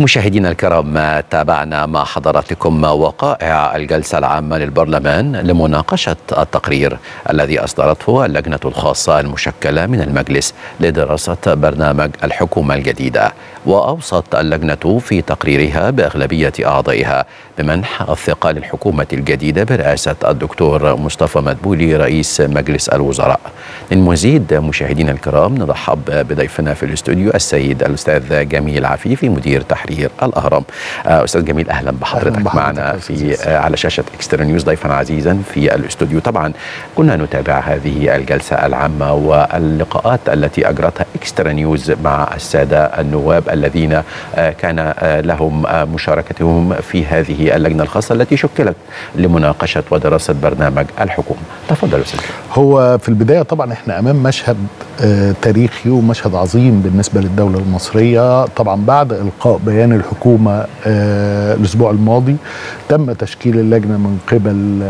مشاهدينا الكرام تابعنا مع حضراتكم وقائع الجلسة العامة للبرلمان لمناقشة التقرير الذي أصدرته اللجنة الخاصة المشكلة من المجلس لدراسة برنامج الحكومة الجديدة وأوصت اللجنة في تقريرها بأغلبية أعضائها بمنح الثقة للحكومة الجديدة برئاسة الدكتور مصطفى مدبولي رئيس مجلس الوزراء للمزيد مشاهدينا الكرام نرحب بضيفنا في الاستوديو السيد الأستاذ جميل عفيفي مدير تحرير الأهرام أستاذ جميل أهلا بحضرتك, أهلا معنا في على شاشة اكسترا نيوز ضيفا عزيزا في الاستوديو طبعا كنا نتابع هذه الجلسة العامة واللقاءات التي أجرتها اكسترا نيوز مع السادة النواب الذين كان لهم مشاركتهم في هذه اللجنة الخاصة التي شكلت لمناقشة ودراسة برنامج الحكومة تفضل أستاذ هو في البداية طبعا احنا أمام مشهد تاريخي ومشهد عظيم بالنسبة للدولة المصرية طبعا بعد إلقاء بيان الحكومة الأسبوع الماضي تم تشكيل اللجنة من قبل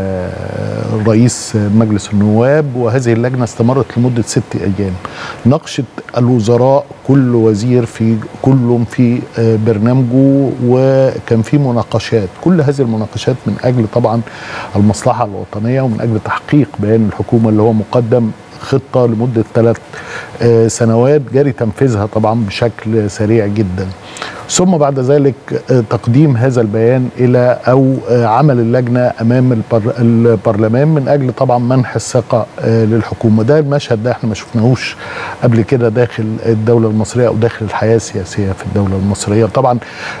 رئيس مجلس النواب وهذه اللجنة استمرت لمدة ست أيام ناقشت الوزراء كل وزير في كل في برنامجه وكان في مناقشات كل هذه المناقشات من أجل طبعا المصلحة الوطنية ومن أجل تحقيق بيان الحكومة اللي هو مقدم خطه لمده ثلاث سنوات جاري تنفيذها طبعا بشكل سريع جدا ثم بعد ذلك تقديم هذا البيان الى او عمل اللجنه امام البرلمان من اجل طبعا منح الثقه للحكومه ده المشهد ده احنا ما شفناهوش قبل كده داخل الدوله المصريه او داخل الحياه السياسيه في الدوله المصريه طبعا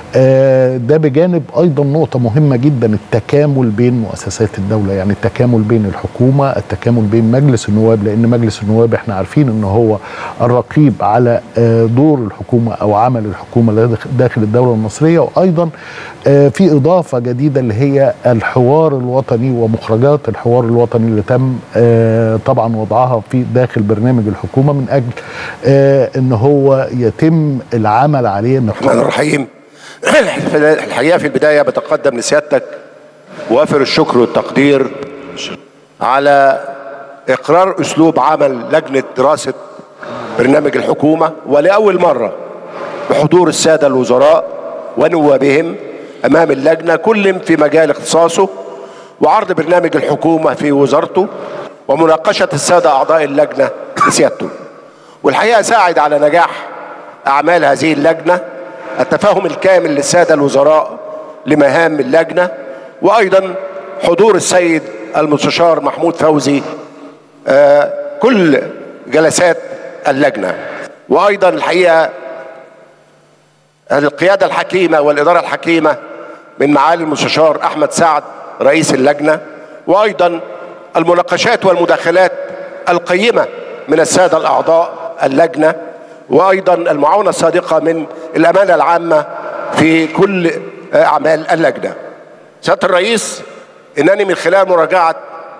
ده بجانب ايضا نقطه مهمه جدا التكامل بين مؤسسات الدوله يعني التكامل بين الحكومه التكامل بين مجلس النواب لان مجلس النواب احنا عارفين ان هو الرقيب على دور الحكومه او عمل الحكومه داخل الدولة المصرية وأيضا في إضافة جديدة اللي هي الحوار الوطني ومخرجات الحوار الوطني اللي تم طبعا وضعها في داخل برنامج الحكومة من أجل أن هو يتم العمل عليه الرحمن الرحيم الحقيقة في البداية بتقدم لسيادتك وافر الشكر والتقدير على إقرار أسلوب عمل لجنة دراسة برنامج الحكومة ولأول مرة بحضور الساده الوزراء ونوابهم امام اللجنه كل في مجال اختصاصه وعرض برنامج الحكومه في وزارته ومناقشه الساده اعضاء اللجنه بسيادته. والحقيقه ساعد على نجاح اعمال هذه اللجنه التفاهم الكامل للساده الوزراء لمهام اللجنه وايضا حضور السيد المستشار محمود فوزي آه كل جلسات اللجنه وايضا الحقيقه القيادة الحكيمة والإدارة الحكيمة من معالي المستشار أحمد سعد رئيس اللجنة وأيضا المناقشات والمداخلات القيمة من السادة الأعضاء اللجنة وأيضا المعاونة الصادقة من الأمانة العامة في كل أعمال اللجنة سيادة الرئيس إنني من خلال مراجعة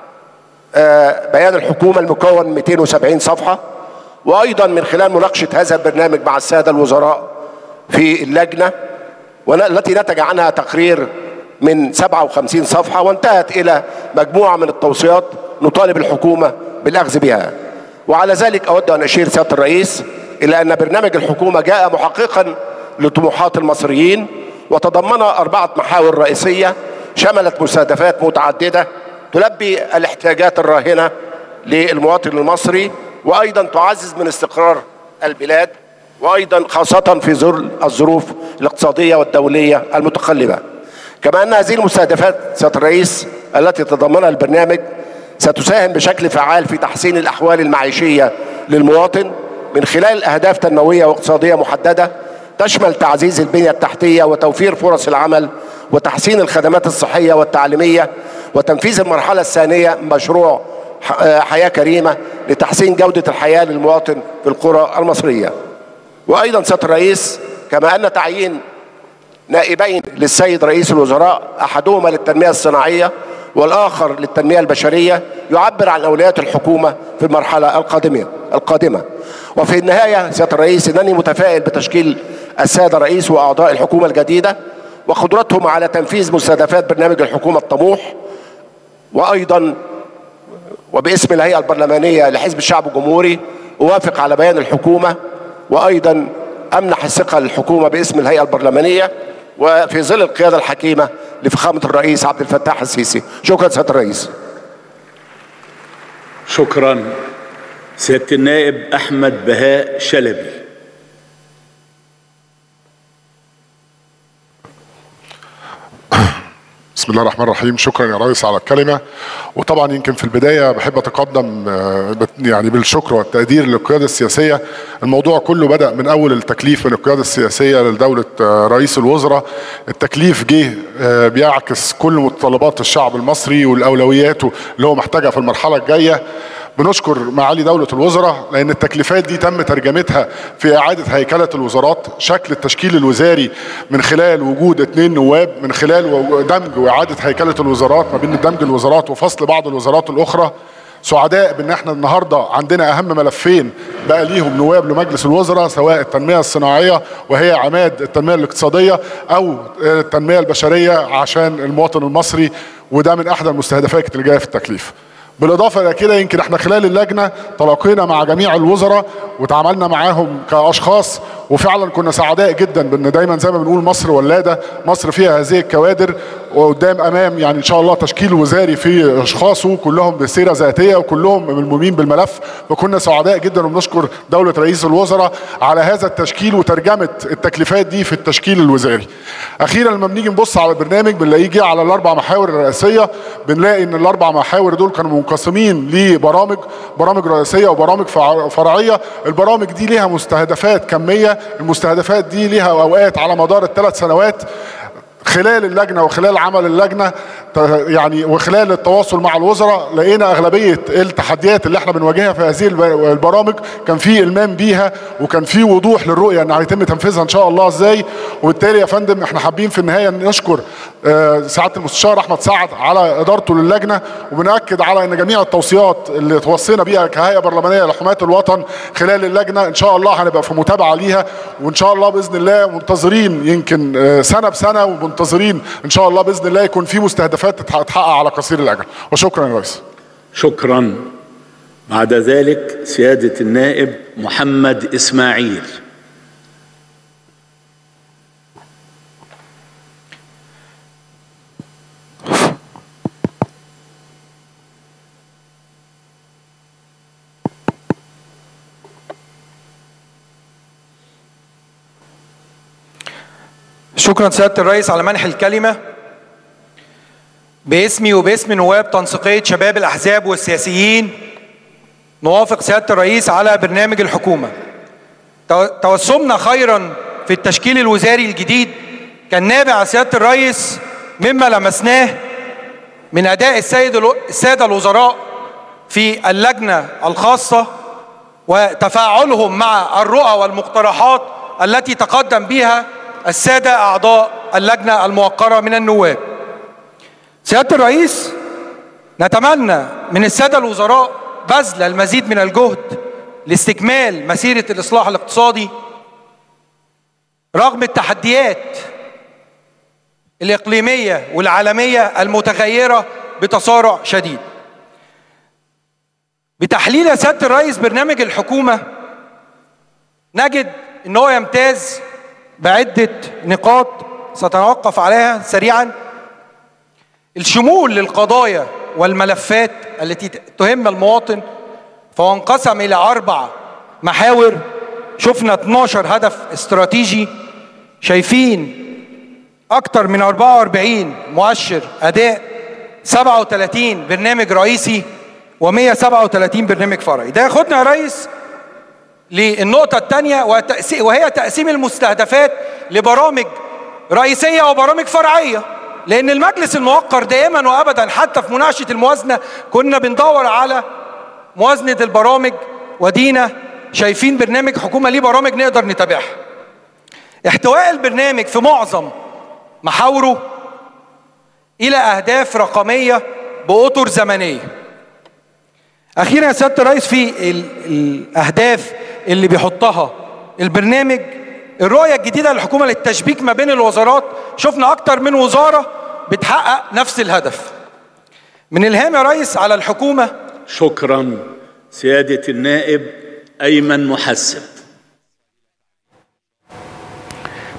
بيان الحكومة المكون 270 صفحة وأيضا من خلال مناقشة هذا البرنامج مع السادة الوزراء في اللجنة والتي نتج عنها تقرير من 57 صفحة وانتهت إلى مجموعة من التوصيات نطالب الحكومة بالأخذ بها وعلى ذلك أود أن أشير سيادة الرئيس إلى أن برنامج الحكومة جاء محققا لطموحات المصريين وتضمن أربعة محاور رئيسية شملت مستهدفات متعددة تلبي الاحتياجات الراهنة للمواطن المصري وأيضا تعزز من استقرار البلاد وايضا خاصه في ظل الظروف الاقتصاديه والدوليه المتقلبه. كما ان هذه المستهدفات سياده الرئيس التي تضمنها البرنامج ستساهم بشكل فعال في تحسين الاحوال المعيشيه للمواطن من خلال اهداف تنمويه واقتصاديه محدده تشمل تعزيز البنيه التحتيه وتوفير فرص العمل وتحسين الخدمات الصحيه والتعليميه وتنفيذ المرحله الثانيه من مشروع حياه كريمه لتحسين جوده الحياه للمواطن في القرى المصريه. وايضا سياده الرئيس كما ان تعيين نائبين للسيد رئيس الوزراء احدهما للتنميه الصناعيه والاخر للتنميه البشريه يعبر عن اولويات الحكومه في المرحله القادمه القادمه وفي النهايه سياده الرئيس انني متفائل بتشكيل الساده رئيس واعضاء الحكومه الجديده وقدرتهم على تنفيذ مستهدفات برنامج الحكومه الطموح وايضا وباسم الهيئه البرلمانيه لحزب الشعب الجمهوري اوافق على بيان الحكومه وايضا امنح الثقه للحكومه باسم الهيئه البرلمانيه وفي ظل القياده الحكيمه لفخامه الرئيس عبد الفتاح السيسي شكرا سياده الرئيس شكرا سيادة النائب أحمد بهاء شلبي بسم الله الرحمن الرحيم شكرا يا ريس على الكلمة وطبعا يمكن في البداية بحب أتقدم آه، بت- يعني بالشكر والتقدير للقيادة السياسية الموضوع كله بدأ من أول التكليف من القيادة السياسية لدولة آه، رئيس الوزراء التكليف جه آه، بيعكس كل متطلبات الشعب المصري والأولوياته اللي هو محتاجها في المرحلة الجاية بنشكر معالي دولة الوزراء لأن التكليفات دي تم ترجمتها في إعادة هيكلة الوزارات شكل التشكيل الوزاري من خلال وجود اثنين نواب من خلال و- دمج وإعادة هيكلة الوزارات ما بين دمج الوزارات وفصل بعض الوزارات الأخرى سعداء بان احنا النهارده عندنا اهم ملفين بقى ليهم نواب لمجلس الوزراء سواء التنميه الصناعيه وهي عماد التنميه الاقتصاديه او التنميه البشريه عشان المواطن المصري وده من احدى المستهدفات اللي جايه في التكليف. بالاضافه الى كده يمكن احنا خلال اللجنه تلاقينا مع جميع الوزراء وتعاملنا معاهم كاشخاص وفعلا كنا سعداء جدا بان دايما زي ما بنقول مصر ولاده مصر فيها هذه الكوادر وقدام امام يعني ان شاء الله تشكيل وزاري في اشخاصه كلهم بسيره ذاتيه وكلهم ملمومين بالملف فكنا سعداء جدا وبنشكر دوله رئيس الوزراء على هذا التشكيل وترجمه التكليفات دي في التشكيل الوزاري. اخيرا لما بنيجي نبص على البرنامج بنلاقيه جه على الاربع محاور الرئيسيه بنلاقي ان الاربع محاور دول كانوا منقسمين لبرامج برامج رئيسيه وبرامج فع- فرعيه البرامج دي ليها مستهدفات كميه المستهدفات دي ليها اوقات على مدار الثلاث سنوات خلال اللجنه وخلال عمل اللجنه ت- يعني وخلال التواصل مع الوزراء لقينا اغلبيه التحديات اللي احنا بنواجهها في هذه الب- البرامج كان في المام بيها وكان في وضوح للرؤيه ان هيتم تنفيذها ان شاء الله ازاي وبالتالي يا فندم احنا حابين في النهايه نشكر آه، سعاده المستشار احمد سعد على ادارته للجنه وبناكد على ان جميع التوصيات اللي توصينا بيها كهيئه برلمانيه لحمايه الوطن خلال اللجنه ان شاء الله هنبقى في متابعه ليها وان شاء الله باذن الله منتظرين يمكن آه، سنه بسنه ومنتظرين ان شاء الله باذن الله يكون في مستهدفات تتح- تتحقق على قصير الاجل وشكرا يا ريس شكرا بعد ذلك سيادة النائب محمد إسماعيل شكرا سيادة الرئيس على منح الكلمة باسمي وباسم نواب تنسيقية شباب الأحزاب والسياسيين نوافق سيادة الرئيس على برنامج الحكومة تو- توسمنا خيرا في التشكيل الوزاري الجديد كان نابع سيادة الرئيس مما لمسناه من أداء السيد الو- السادة الوزراء في اللجنة الخاصة وتفاعلهم مع الرؤى والمقترحات التي تقدم بها السادة أعضاء اللجنة الموقرة من النواب سيادة الرئيس نتمنى من السادة الوزراء بذل المزيد من الجهد لاستكمال مسيرة الإصلاح الاقتصادي رغم التحديات الإقليمية والعالمية المتغيرة بتسارع شديد بتحليل يا سياده الرئيس برنامج الحكومه نجد ان هو يمتاز بعده نقاط سنتوقف عليها سريعا الشمول للقضايا والملفات التي تهم المواطن فهو انقسم الى اربع محاور شفنا 12 هدف استراتيجي شايفين اكتر من 44 مؤشر اداء 37 برنامج رئيسي و137 برنامج فرعي ده ياخدنا يا ريس للنقطة الثانية وهي تقسيم المستهدفات لبرامج رئيسية وبرامج فرعية لأن المجلس الموقر دائما وأبدا حتى في مناقشة الموازنة كنا بندور على موازنة البرامج ودينا شايفين برنامج حكومة ليه برامج نقدر نتابعها احتواء البرنامج في معظم محاوره إلى أهداف رقمية بأطر زمنية اخيرا يا سياده الرئيس في ال- الاهداف اللي بيحطها البرنامج الرؤيه الجديده للحكومه للتشبيك ما بين الوزارات شفنا اكتر من وزاره بتحقق نفس الهدف من الهام يا ريس على الحكومه شكرا سيادة النائب أيمن محسب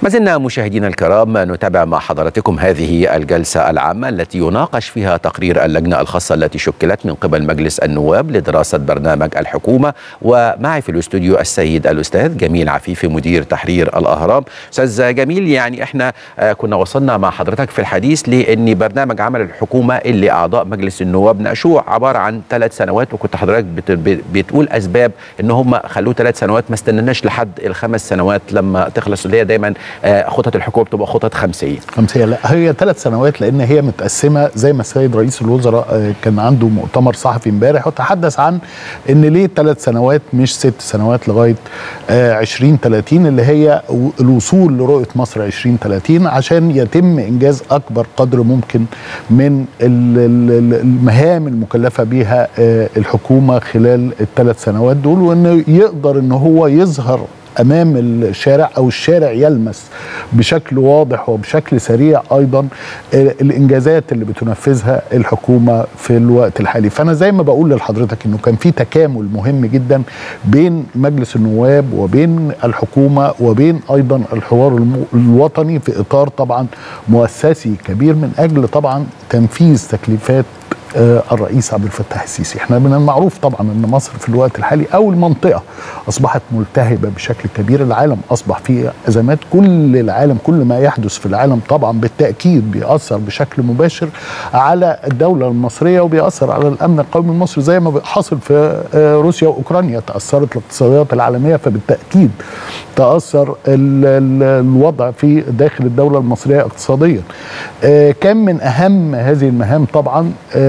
ما زلنا مشاهدينا الكرام نتابع مع حضراتكم هذه الجلسة العامة التي يناقش فيها تقرير اللجنة الخاصة التي شكلت من قبل مجلس النواب لدراسة برنامج الحكومة ومعي في الاستوديو السيد الأستاذ جميل عفيفي مدير تحرير الأهرام أستاذ جميل يعني احنا آه، كنا وصلنا مع حضرتك في الحديث لأن برنامج عمل الحكومة اللي أعضاء مجلس النواب ناقشوه عبارة عن ثلاث سنوات وكنت حضرتك بت- ب- بتقول أسباب إن هم خلوه ثلاث سنوات ما استنناش لحد الخمس سنوات لما تخلص اللي هي دايما آه، خطط الحكومة بتبقى خطط خمسية خمسية لا هي ثلاث سنوات لان هي متقسمه زي ما السيد رئيس الوزراء آه، كان عنده مؤتمر صحفي امبارح وتحدث عن ان ليه ثلاث سنوات مش ست سنوات لغايه آه، 2030 اللي هي و- الوصول لرؤيه مصر 2030 عشان يتم انجاز اكبر قدر ممكن من ال- ال- ال- المهام المكلفه بها آه، الحكومه خلال الثلاث سنوات دول وانه يقدر ان هو يظهر امام الشارع او الشارع يلمس بشكل واضح وبشكل سريع ايضا آه، الانجازات اللي بتنفذها الحكومه في الوقت الحالي فانا زي ما بقول لحضرتك انه كان في تكامل مهم جدا بين مجلس النواب وبين الحكومه وبين ايضا الحوار الم- الوطني في اطار طبعا مؤسسي كبير من اجل طبعا تنفيذ تكليفات آه، الرئيس عبد الفتاح السيسي احنا من المعروف طبعا ان مصر في الوقت الحالي او المنطقه اصبحت ملتهبه بشكل كبير العالم اصبح فيه ازمات كل العالم كل ما يحدث في العالم طبعا بالتاكيد بيأثر بشكل مباشر على الدوله المصريه وبيأثر على الامن القومي المصري زي ما حصل في آه، روسيا واوكرانيا تأثرت الاقتصاديات العالميه فبالتاكيد تأثر ال- ال- الوضع في داخل الدوله المصريه اقتصاديا آه، كان من اهم هذه المهام طبعا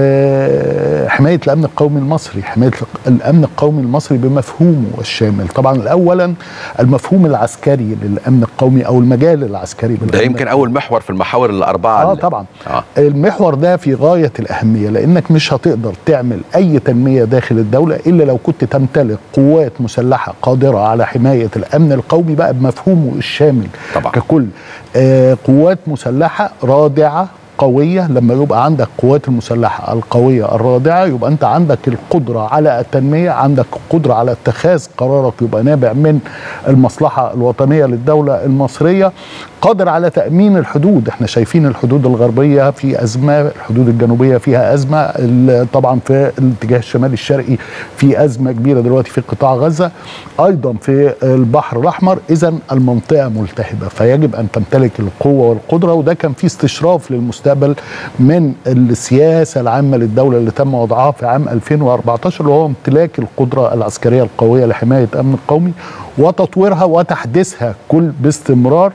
آه، حمايه الامن القومي المصري حمايه الامن القومي المصري بمفهومه الشامل طبعا اولا المفهوم العسكري للامن القومي او المجال العسكري ده للأمن يمكن أول محور في المحاور الأربعة اه اللي- طبعا آه. المحور ده في غايه الاهميه لانك مش هتقدر تعمل اي تنميه داخل الدوله الا لو كنت تمتلك قوات مسلحه قادره على حمايه الامن القومي بقى بمفهومه الشامل طبعا. ككل آه قوات مسلحه رادعه قوية لما يبقى عندك قوات المسلحة القوية الرادعة يبقى أنت عندك القدرة على التنمية عندك قدرة على اتخاذ قرارك يبقى نابع من المصلحة الوطنية للدولة المصرية قادر على تأمين الحدود احنا شايفين الحدود الغربية في أزمة الحدود الجنوبية فيها أزمة ال- طبعا في الاتجاه الشمالي الشرقي في أزمة كبيرة دلوقتي في قطاع غزة أيضا في البحر الأحمر إذا المنطقة ملتهبة فيجب أن تمتلك القوة والقدرة وده كان في استشراف للمستقبل من السياسة العامة للدولة اللي تم وضعها في عام 2014 وهو امتلاك القدرة العسكرية القوية لحماية أمن القومي وتطويرها وتحديثها كل باستمرار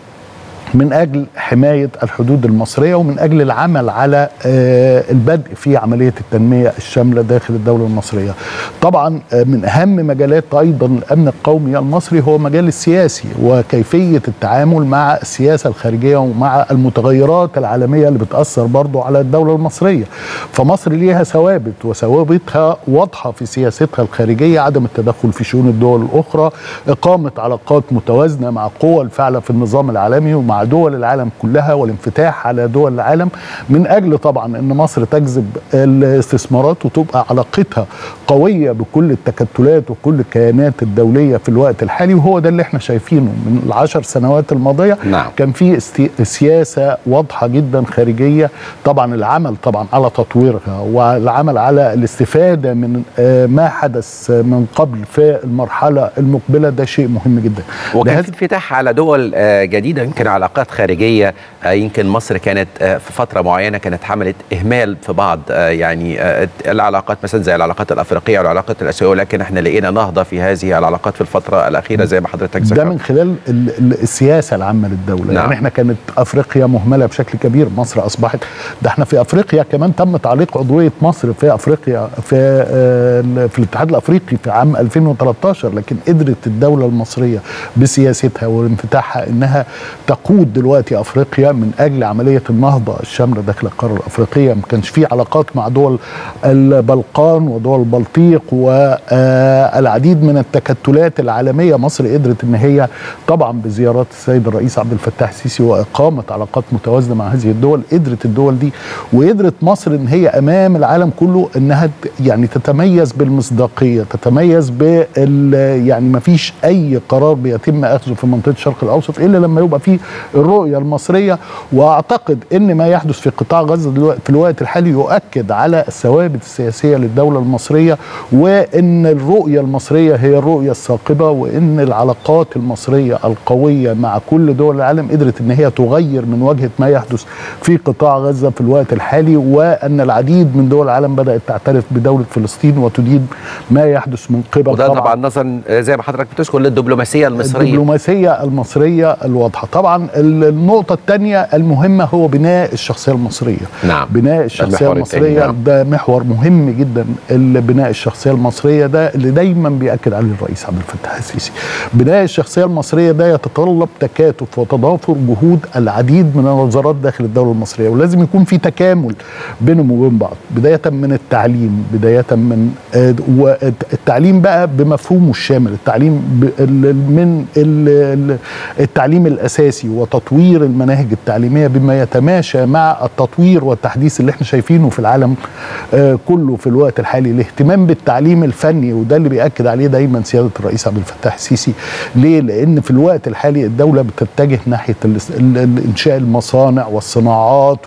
من اجل حمايه الحدود المصريه ومن اجل العمل على آه، البدء في عمليه التنميه الشامله داخل الدوله المصريه. طبعا آه، من اهم مجالات ايضا الامن القومي المصري هو مجال السياسي وكيفيه التعامل مع السياسه الخارجيه ومع المتغيرات العالميه اللي بتاثر برضو على الدوله المصريه. فمصر ليها ثوابت وثوابتها واضحه في سياستها الخارجيه عدم التدخل في شؤون الدول الاخرى، اقامه علاقات متوازنه مع قوى الفاعله في النظام العالمي ومع دول العالم كلها والانفتاح على دول العالم من اجل طبعا ان مصر تجذب الاستثمارات وتبقى علاقتها قويه بكل التكتلات وكل الكيانات الدوليه في الوقت الحالي وهو ده اللي احنا شايفينه من العشر سنوات الماضيه نعم. كان في استي- سياسه واضحه جدا خارجيه طبعا العمل طبعا على تطويرها والعمل على الاستفاده من آه، ما حدث من قبل في المرحله المقبله ده شيء مهم جدا وكان لهذا- في انفتاح على دول آه، جديده يمكن علاقات خارجيه آه، يمكن مصر كانت آه، في فتره معينه كانت عملت اهمال في بعض آه، يعني آه، العلاقات مثلا زي العلاقات الافريقيه والعلاقات الاسيويه ولكن احنا لقينا نهضه في هذه العلاقات في الفتره الاخيره زي ما حضرتك ده ذكرت من خلال ال- ال- السياسه العامه للدوله نعم. نعم. يعني احنا كانت افريقيا مهمله بشكل كبير مصر اصبحت ده احنا في افريقيا كمان تم تعليق عضويه مصر في افريقيا في آه، ال- في الاتحاد الافريقي في عام 2013 لكن قدرت الدوله المصريه بسياستها وانفتاحها انها تقود وجود دلوقتي افريقيا من اجل عمليه النهضه الشامله داخل القاره الافريقيه ما كانش في علاقات مع دول البلقان ودول البلطيق والعديد من التكتلات العالميه مصر قدرت ان هي طبعا بزيارات السيد الرئيس عبد الفتاح السيسي واقامه علاقات متوازنه مع هذه الدول قدرت الدول دي وقدرت مصر ان هي امام العالم كله انها يعني تتميز بالمصداقيه تتميز بال يعني ما فيش اي قرار بيتم اخذه في منطقه الشرق الاوسط الا لما يبقى فيه الرؤيه المصريه واعتقد ان ما يحدث في قطاع غزه دلوقتي في الوقت الحالي يؤكد على الثوابت السياسيه للدوله المصريه وان الرؤيه المصريه هي الرؤيه الثاقبه وان العلاقات المصريه القويه مع كل دول العالم قدرت ان هي تغير من وجهه ما يحدث في قطاع غزه في الوقت الحالي وان العديد من دول العالم بدات تعترف بدوله فلسطين وتدين ما يحدث من قبل وده طبعا نظرا زي ما حضرتك بتذكر للدبلوماسيه المصريه الدبلوماسيه المصريه الواضحه طبعا النقطه الثانيه المهمه هو بناء الشخصيه المصريه نعم بناء الشخصيه المصريه نعم. ده محور مهم جدا بناء الشخصيه المصريه ده اللي دايما بياكد عليه الرئيس عبد الفتاح السيسي بناء الشخصيه المصريه ده يتطلب تكاتف وتضافر جهود العديد من الوزارات داخل الدوله المصريه ولازم يكون في تكامل بينهم وبين بعض بدايه من التعليم بدايه من التعليم بقى بمفهومه الشامل التعليم من التعليم الاساسي وتطوير المناهج التعليميه بما يتماشى مع التطوير والتحديث اللي احنا شايفينه في العالم كله في الوقت الحالي الاهتمام بالتعليم الفني وده اللي بياكد عليه دايما سياده الرئيس عبد الفتاح السيسي ليه لان في الوقت الحالي الدوله بتتجه ناحيه انشاء المصانع والصناعات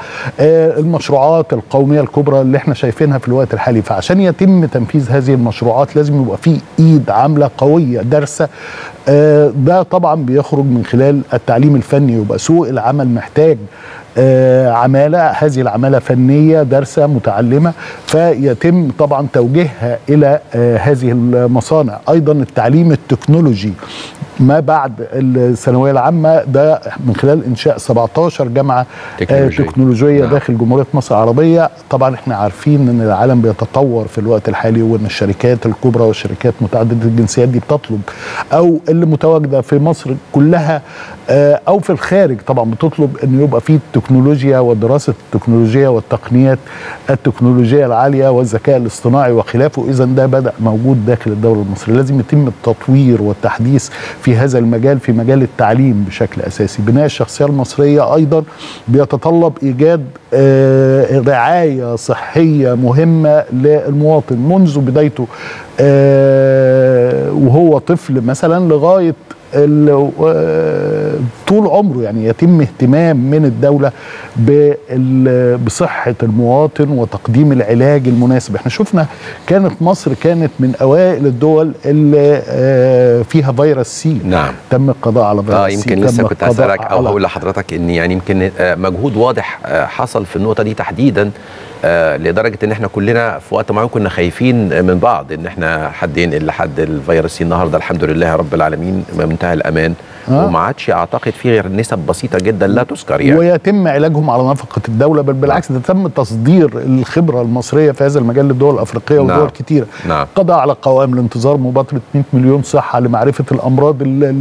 والمشروعات القوميه الكبرى اللي احنا شايفينها في الوقت الحالي فعشان يتم تنفيذ هذه المشروعات لازم يبقى في ايد عامله قويه دارسه ده طبعا بيخرج من خلال التعليم الفني يبقى سوق العمل محتاج آه عمالة هذه العمالة فنية دارسة متعلمة فيتم طبعا توجيهها إلى آه هذه المصانع أيضا التعليم التكنولوجي ما بعد الثانوية العامة ده من خلال إنشاء 17 جامعة تكنولوجية, آه تكنولوجية نعم. داخل جمهورية مصر العربية طبعا احنا عارفين ان العالم بيتطور في الوقت الحالي وان الشركات الكبرى والشركات متعددة الجنسيات دي بتطلب او اللي متواجدة في مصر كلها او في الخارج طبعا بتطلب ان يبقى في التكنولوجيا ودراسه التكنولوجيا والتقنيات التكنولوجيه العاليه والذكاء الاصطناعي وخلافه اذا ده بدا موجود داخل الدوله المصريه لازم يتم التطوير والتحديث في هذا المجال في مجال التعليم بشكل اساسي بناء الشخصيه المصريه ايضا بيتطلب ايجاد رعايه صحيه مهمه للمواطن منذ بدايته وهو طفل مثلا لغايه طول عمره يعني يتم اهتمام من الدولة بصحة المواطن وتقديم العلاج المناسب احنا شفنا كانت مصر كانت من أوائل الدول اللي فيها فيروس سي نعم تم القضاء على فيروس آه سي يمكن لسه كنت أسألك أو أقول لحضرتك إن يعني يمكن مجهود واضح حصل في النقطة دي تحديدا آه لدرجه ان احنا كلنا في وقت معين كنا خايفين من بعض ان احنا حد ينقل لحد الفيروس النهارده الحمد لله رب العالمين منتهى الامان آه. وما عادش اعتقد في غير نسب بسيطه جدا لا تذكر يعني ويتم علاجهم على نفقه الدوله بل بالعكس ده تم تصدير الخبره المصريه في هذا المجال للدول الافريقيه ودول نعم. كتيره نعم. قضاء على قوائم الانتظار مبادره 100 مليون صحه لمعرفه الامراض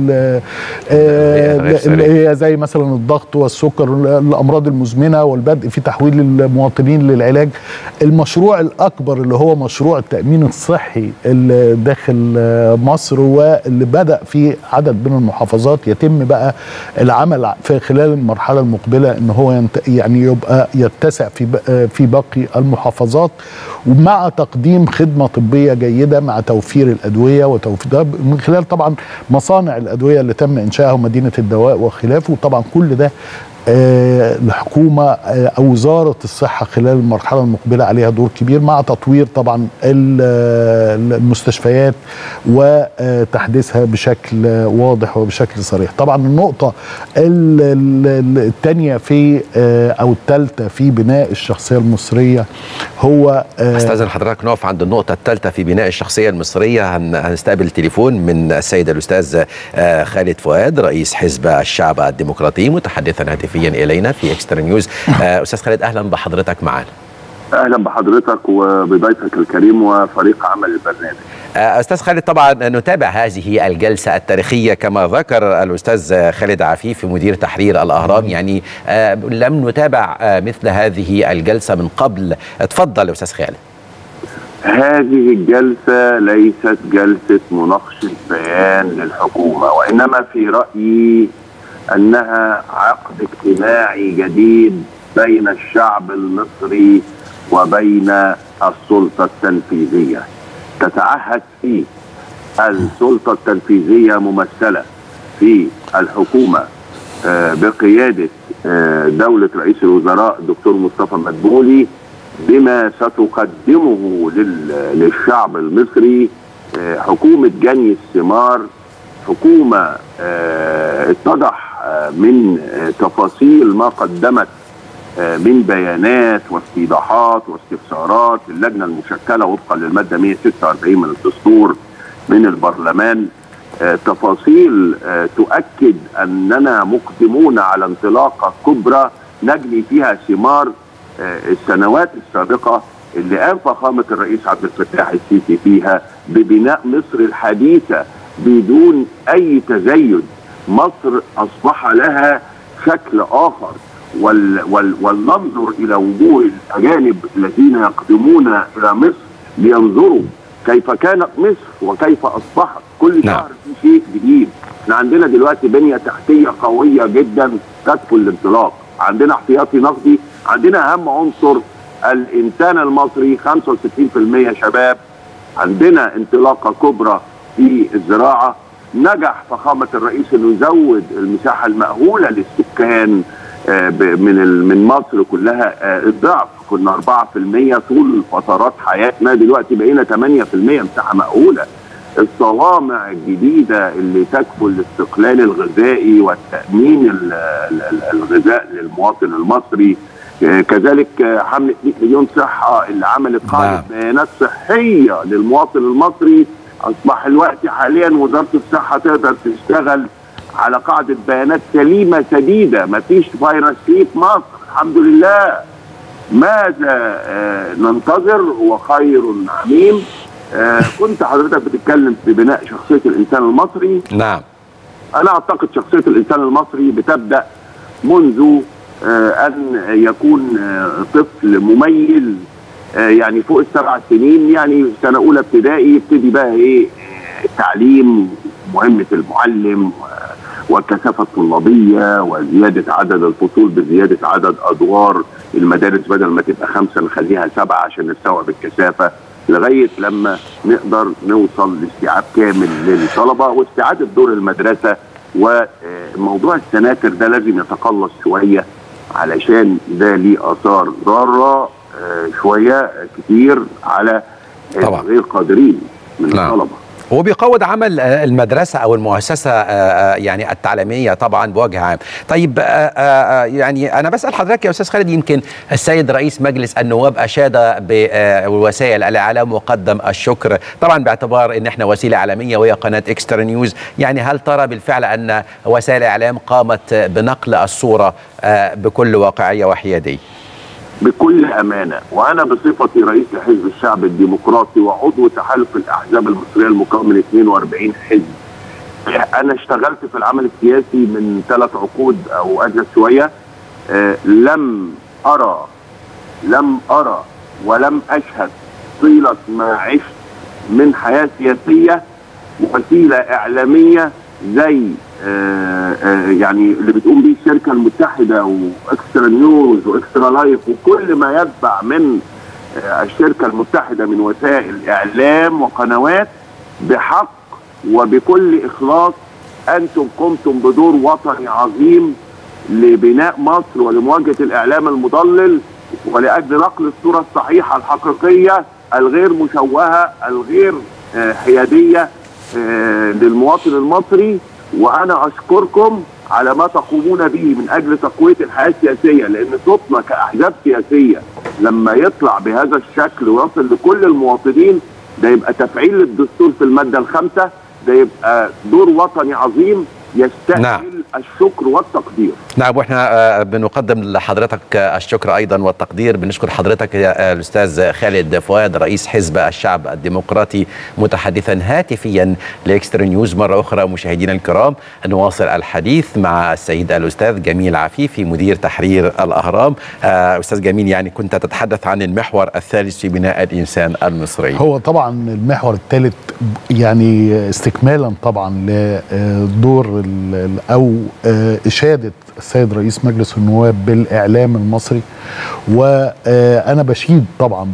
اللي هي زي مثلا الضغط والسكر الامراض المزمنه والبدء في تحويل المواطنين للعلاج المشروع الاكبر اللي هو مشروع التامين الصحي اللي داخل مصر واللي بدا في عدد من المحافظات يتم بقى العمل في خلال المرحله المقبله ان هو ينت يعني يبقى يتسع في في باقي المحافظات ومع تقديم خدمه طبيه جيده مع توفير الادويه وتوفير ده من خلال طبعا مصانع الادويه اللي تم انشائها ومدينه الدواء وخلافه طبعا كل ده آه الحكومة آه أو وزارة الصحة خلال المرحلة المقبلة عليها دور كبير مع تطوير طبعا المستشفيات وتحديثها بشكل واضح وبشكل صريح طبعا النقطة الثانية في آه أو الثالثة في بناء الشخصية المصرية هو استاذن حضرتك نقف عند النقطة الثالثة في بناء الشخصية المصرية هنستقبل تليفون من السيد الأستاذ خالد فؤاد رئيس حزب الشعب الديمقراطي متحدثا هاتفيا الينا في اكسترا نيوز استاذ خالد اهلا بحضرتك معانا اهلا بحضرتك وبضيفك الكريم وفريق عمل البرنامج استاذ خالد طبعا نتابع هذه الجلسه التاريخيه كما ذكر الاستاذ خالد عفيف مدير تحرير الاهرام يعني لم نتابع مثل هذه الجلسه من قبل اتفضل استاذ خالد هذه الجلسة ليست جلسة مناقشة بيان للحكومة وإنما في رأيي أنها عقد اجتماعي جديد بين الشعب المصري وبين السلطة التنفيذية تتعهد فيه السلطة التنفيذية ممثلة في الحكومة بقيادة دولة رئيس الوزراء الدكتور مصطفى مدبولي بما ستقدمه للشعب المصري حكومة جني الثمار حكومة اتضح من تفاصيل ما قدمت من بيانات واستيضاحات واستفسارات اللجنة المشكلة وفقا للمادة 146 من الدستور من البرلمان تفاصيل تؤكد أننا مقدمون على انطلاقة كبرى نجني فيها ثمار السنوات السابقة اللي قام فخامة الرئيس عبد الفتاح السيسي فيها ببناء مصر الحديثة بدون أي تزيد مصر أصبح لها شكل آخر وال وال ولننظر إلى وجوه الأجانب الذين يقدمون إلى مصر لينظروا كيف كانت مصر وكيف أصبحت كل نعم. شهر في شيء جديد احنا عندنا دلوقتي بنية تحتية قوية جدا تكفل الانطلاق عندنا احتياطي نقدي عندنا اهم عنصر الانسان المصري 65% شباب عندنا انطلاقه كبرى في الزراعه نجح فخامه الرئيس انه يزود المساحه المأهوله للسكان من من مصر كلها الضعف كنا 4% طول فترات حياتنا دلوقتي بقينا 8% مساحه مأهوله الصوامع الجديدة اللي تكفل الاستقلال الغذائي والتأمين الغذاء للمواطن المصري كذلك حملة 100 مليون صحة اللي عملت قاعدة بيانات صحية للمواطن المصري أصبح الوقت حاليا وزارة الصحة تقدر تشتغل على قاعدة بيانات سليمة سديدة مفيش فيروس في مصر الحمد لله ماذا ننتظر هو خير عميم آه كنت حضرتك بتتكلم في بناء شخصية الإنسان المصري نعم أنا أعتقد شخصية الإنسان المصري بتبدأ منذ آه أن يكون آه طفل مميز يعني فوق السبع سنين يعني سنة أولى ابتدائي يبتدي بقى إيه التعليم مهمة المعلم والكثافة الطلابية وزيادة عدد الفصول بزيادة عدد أدوار المدارس بدل ما تبقى خمسة نخليها سبعة عشان نستوعب الكثافة لغايه لما نقدر نوصل لاستيعاب كامل للطلبه واستعاده دور المدرسه وموضوع السناتر ده لازم يتقلص شويه علشان ده ليه اثار ضاره شويه كتير على طبعا. غير قادرين من نعم. الطلبه وبيقوض عمل المدرسة أو المؤسسة يعني التعليمية طبعا بوجه عام طيب يعني أنا بسأل حضرتك يا أستاذ خالد يمكن السيد رئيس مجلس النواب أشاد بوسائل الإعلام وقدم الشكر طبعا باعتبار أن احنا وسيلة إعلامية وهي قناة إكسترا نيوز يعني هل ترى بالفعل أن وسائل الإعلام قامت بنقل الصورة بكل واقعية وحيادية بكل امانه وانا بصفتي رئيس لحزب الشعب الديمقراطي وعضو تحالف الاحزاب المصريه المكون من 42 حزب انا اشتغلت في العمل السياسي من ثلاث عقود او ادنى شويه أه لم ارى لم ارى ولم اشهد طيله ما عشت من حياه سياسيه وسيله اعلاميه زي آآ آآ يعني اللي بتقوم بيه الشركه المتحده واكسترا نيوز واكسترا لايف وكل ما يتبع من الشركه المتحده من وسائل اعلام وقنوات بحق وبكل اخلاص انتم قمتم بدور وطني عظيم لبناء مصر ولمواجهه الاعلام المضلل ولاجل نقل الصوره الصحيحه الحقيقيه الغير مشوهه الغير حياديه للمواطن المصري وانا اشكركم على ما تقومون به من اجل تقويه الحياه السياسيه لان صوتنا كاحزاب سياسيه لما يطلع بهذا الشكل ويصل لكل المواطنين ده يبقى تفعيل للدستور في الماده الخامسه ده يبقى دور وطني عظيم يستأهل نعم. الشكر والتقدير نعم واحنا آه، بنقدم لحضرتك آه، الشكر ايضا والتقدير بنشكر حضرتك يا آه، الاستاذ خالد فؤاد رئيس حزب الشعب الديمقراطي متحدثا هاتفيا لاكسترا نيوز مره اخرى مشاهدينا الكرام نواصل الحديث مع السيد الاستاذ جميل عفيفي مدير تحرير الاهرام آه، استاذ جميل يعني كنت تتحدث عن المحور الثالث في بناء الانسان المصري هو طبعا المحور الثالث يعني استكمالا طبعا لدور ال- ال- او آه، اشاده السيد رئيس مجلس النواب بالاعلام المصري وانا بشيد طبعا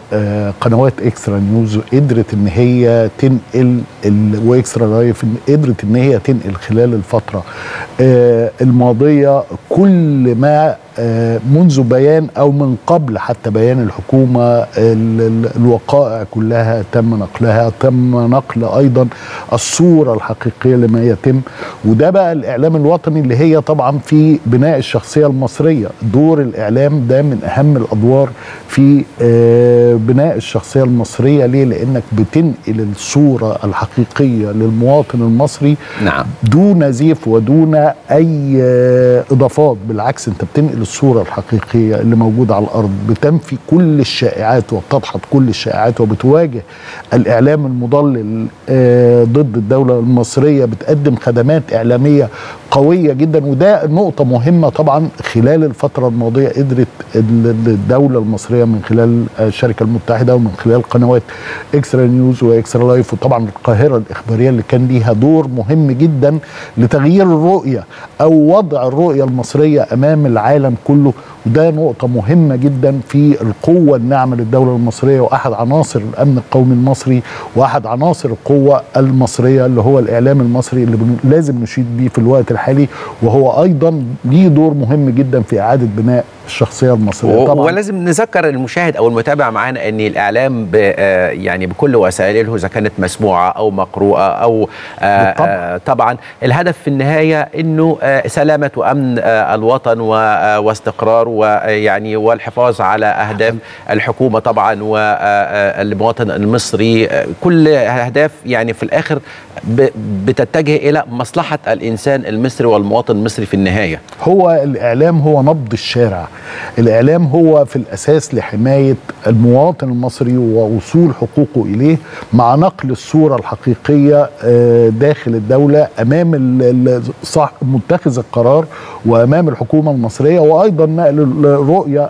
بقنوات اكسترا نيوز قدرت ان هي تنقل ال- واكسترا لايف إن قدرت ان هي تنقل خلال الفتره آه، الماضيه كل ما آه، منذ بيان او من قبل حتى بيان الحكومه ال- ال- الوقائع كلها تم نقلها تم نقل ايضا الصوره الحقيقيه لما يتم وده بقى الاعلام الوطني اللي هي طبعا في بناء الشخصيه المصريه دور الاعلام ده من اهم الادوار في آه، بناء الشخصيه المصريه ليه لانك بتنقل الصوره الحقيقيه للمواطن المصري نعم دون زيف ودون اي آه، اضافات بالعكس انت بتنقل الصوره الحقيقيه اللي موجوده على الارض بتنفي كل الشائعات وبتدحض كل الشائعات وبتواجه الاعلام المضلل آه، ضد الدوله المصريه بتقدم خدمات اعلاميه قويه جدا وده نقطه مهمه طبعا خلال الفتره الماضيه قدرت ال- الدوله المصريه من خلال الشركه المتحده ومن خلال قنوات اكسترا نيوز واكسترا لايف وطبعا القاهره الاخباريه اللي كان ليها دور مهم جدا لتغيير الرؤيه او وضع الرؤيه المصريه امام العالم كله وده نقطه مهمه جدا في القوه الناعمه للدوله المصريه واحد عناصر الامن القومي المصري واحد عناصر القوه المصريه اللي هو الاعلام المصري اللي بن- لازم نشيد بيه في الوقت الحالي وهو ايضا ليه دور مهم جدا في اعاده بناء الشخصيه المصريه و- طبعا ولازم نذكر المشاهد او المتابع معانا ان الاعلام ب آه، يعني بكل وسائله اذا كانت مسموعه او مقروءه او آه، بالطبع. آه، طبعا الهدف في النهايه انه آه، سلامه وامن آه، الوطن و- آه، واستقرار ويعني والحفاظ على اهداف الحكومه طبعا والمواطن المصري آه، كل اهداف يعني في الاخر ب- بتتجه الى مصلحه الانسان المصري والمواطن المصري في النهايه هو الاعلام هو نبض الشارع الاعلام هو في الاساس لحمايه المواطن المصري ووصول حقوقه اليه مع نقل الصوره الحقيقيه آه، داخل الدوله امام ال- ال- صح متخذ القرار وامام الحكومه المصريه وايضا نقل الرؤيه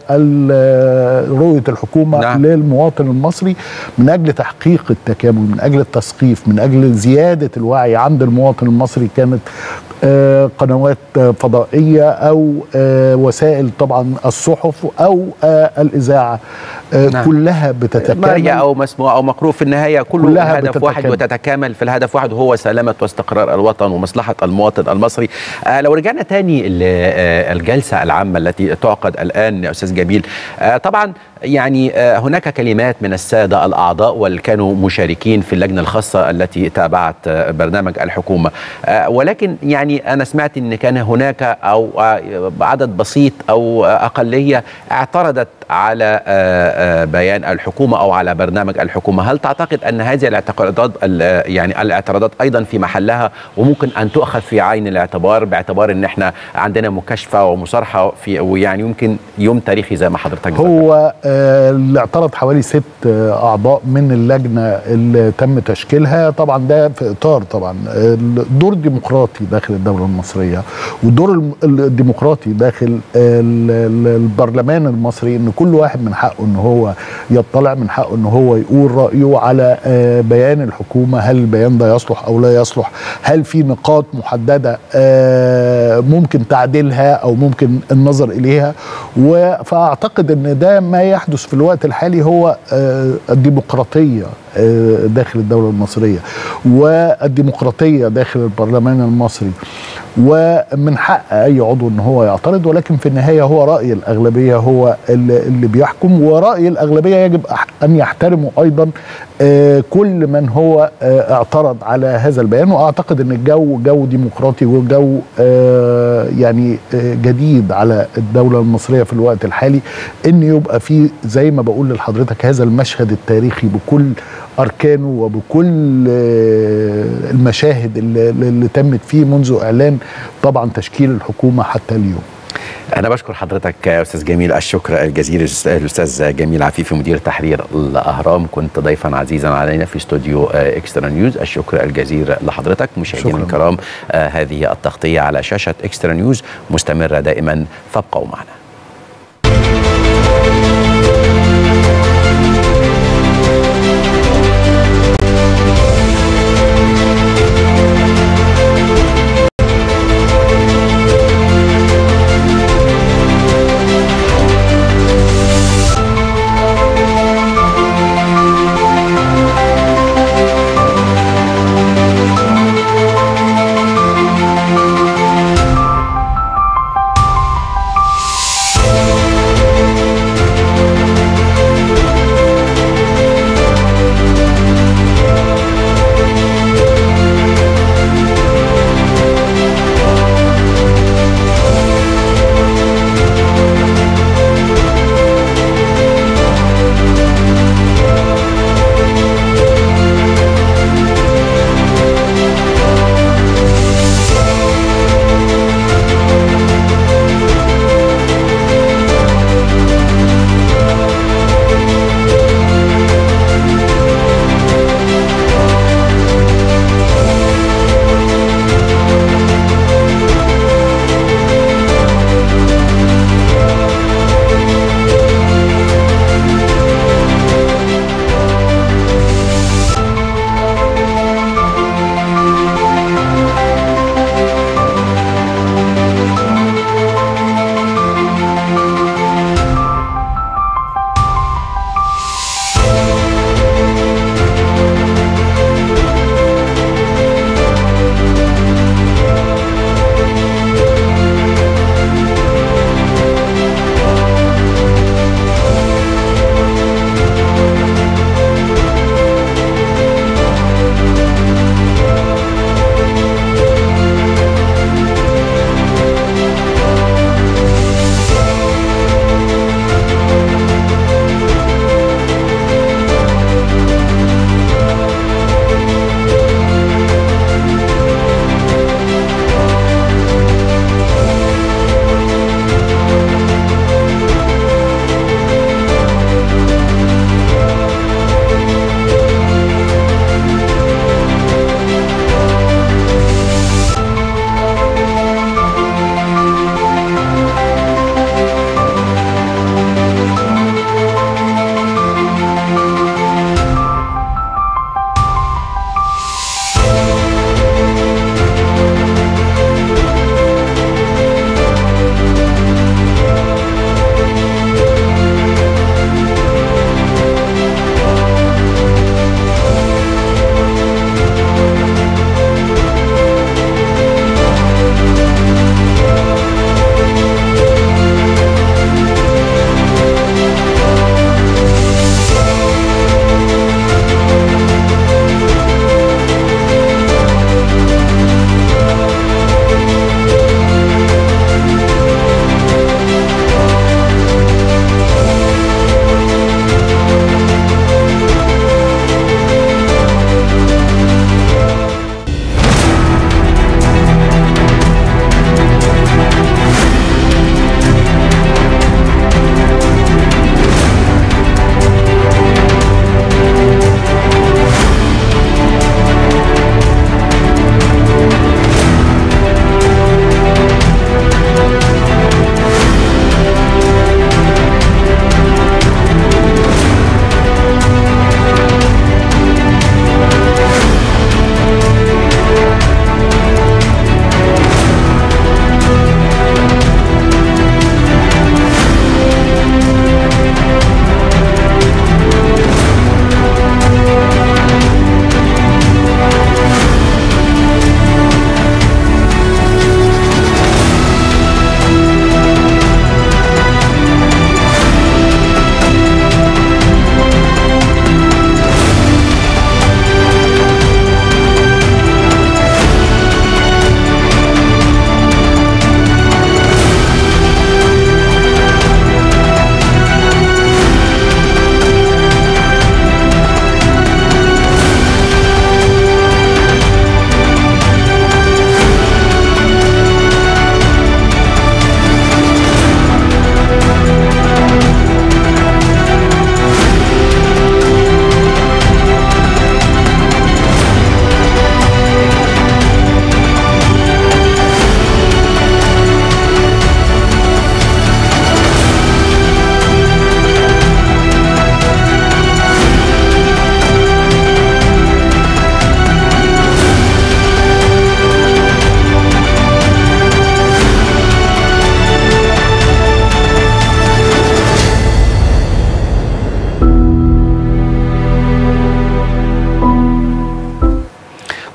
ال- رؤيه الحكومه نعم. نعم. للمواطن المصري من اجل تحقيق التكامل من اجل التثقيف من اجل زياده الوعي عند المواطن المصري كانت آه، قنوات آه، فضائيه او آه، وسائل طبعا الصحف او آه، الاذاعه آه، نعم. كلها بتتكامل مرئي او مسموع او مقروء في النهايه كله كلها هدف واحد بتتكامل. وتتكامل في الهدف واحد وهو سلامه واستقرار الوطن ومصلحه المواطن المصري آه لو رجعنا تاني للجلسه العامه التي تعقد الان يا استاذ جميل آه طبعا يعني آه هناك كلمات من الساده الاعضاء واللي كانوا مشاركين في اللجنه الخاصه التي تابعت آه برنامج الحكومه آه ولكن يعني انا سمعت ان كان هناك او آه عدد بسيط او آه اقليه اعترضت على آه، آه، بيان الحكومه او على برنامج الحكومه، هل تعتقد ان هذه الاعتقادات ال- يعني الاعتراضات ايضا في محلها وممكن ان تؤخذ في عين الاعتبار باعتبار ان احنا عندنا مكاشفه ومصارحه في ويعني يمكن يوم تاريخي زي ما حضرتك ذكرت. هو آه، اللي اعترض حوالي ست آه، اعضاء من اللجنه اللي تم تشكيلها طبعا ده في اطار طبعا آه، الدور الديمقراطي داخل الدوله المصريه والدور الم- الديمقراطي داخل ال- ال- البرلمان المصري ان كل واحد من حقه ان هو يطلع من حقه ان هو يقول رايه على آه، بيان الحكومه هل البيان ده يصلح او لا يصلح هل في نقاط محدده آه، ممكن تعديلها او ممكن النظر اليها و- فاعتقد ان ده ما يحدث في الوقت الحالي هو آه، الديمقراطيه آه، داخل الدوله المصريه والديمقراطيه داخل البرلمان المصري ومن حق اي عضو ان هو يعترض ولكن في النهايه هو راي الاغلبيه هو اللي, اللي بيحكم ورأي الأغلبية يجب أح- أن يحترموا أيضا آه، كل من هو آه، اعترض على هذا البيان وأعتقد أن الجو جو ديمقراطي وجو آه، يعني آه، جديد على الدولة المصرية في الوقت الحالي أن يبقى في زي ما بقول لحضرتك هذا المشهد التاريخي بكل أركانه وبكل آه، المشاهد اللي, اللي تمت فيه منذ إعلان طبعا تشكيل الحكومة حتى اليوم أنا بشكر حضرتك يا أستاذ جميل الشكر الجزيل الأستاذ جميل عفيفي مدير تحرير الأهرام كنت ضيفا عزيزا علينا في استوديو آه، إكسترا نيوز الشكر الجزيل لحضرتك مشاهدينا شكراً. الكرام آه، هذه التغطية على شاشة إكسترا نيوز مستمرة دائما فابقوا معنا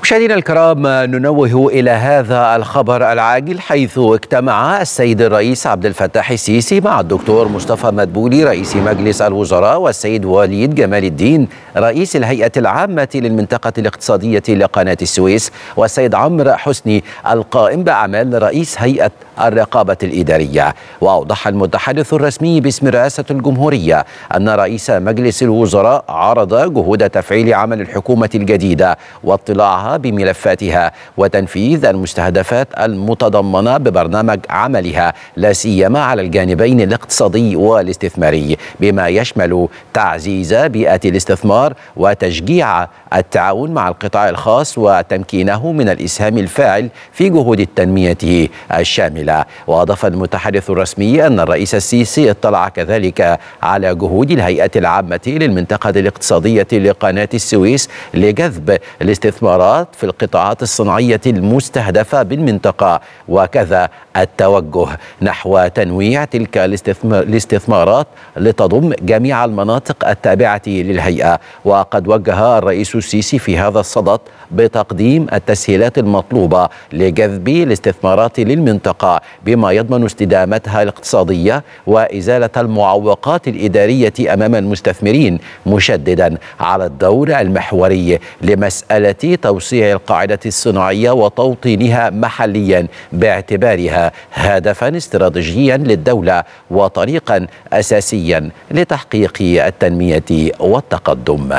مشاهدينا الكرام ننوه الى هذا الخبر العاجل حيث اجتمع السيد الرئيس عبد الفتاح السيسي مع الدكتور مصطفى مدبولي رئيس مجلس الوزراء والسيد وليد جمال الدين رئيس الهيئه العامه للمنطقه الاقتصاديه لقناه السويس والسيد عمرو حسني القائم باعمال رئيس هيئه الرقابه الاداريه واوضح المتحدث الرسمي باسم رئاسه الجمهوريه ان رئيس مجلس الوزراء عرض جهود تفعيل عمل الحكومه الجديده واطلاعها بملفاتها وتنفيذ المستهدفات المتضمنه ببرنامج عملها لا سيما على الجانبين الاقتصادي والاستثماري بما يشمل تعزيز بيئه الاستثمار وتشجيع التعاون مع القطاع الخاص وتمكينه من الاسهام الفاعل في جهود التنميه الشامله واضاف المتحدث الرسمي ان الرئيس السيسي اطلع كذلك على جهود الهيئه العامه للمنطقه الاقتصاديه لقناه السويس لجذب الاستثمارات في القطاعات الصناعيه المستهدفه بالمنطقه وكذا التوجه نحو تنويع تلك الاستثمارات لتضم جميع المناطق التابعه للهيئه وقد وجه الرئيس السيسي في هذا الصدد بتقديم التسهيلات المطلوبه لجذب الاستثمارات للمنطقه بما يضمن استدامتها الاقتصاديه وازاله المعوقات الاداريه امام المستثمرين مشددا على الدور المحوري لمساله توسيع القاعده الصناعيه وتوطينها محليا باعتبارها هدفا استراتيجيا للدوله وطريقا اساسيا لتحقيق التنميه والتقدم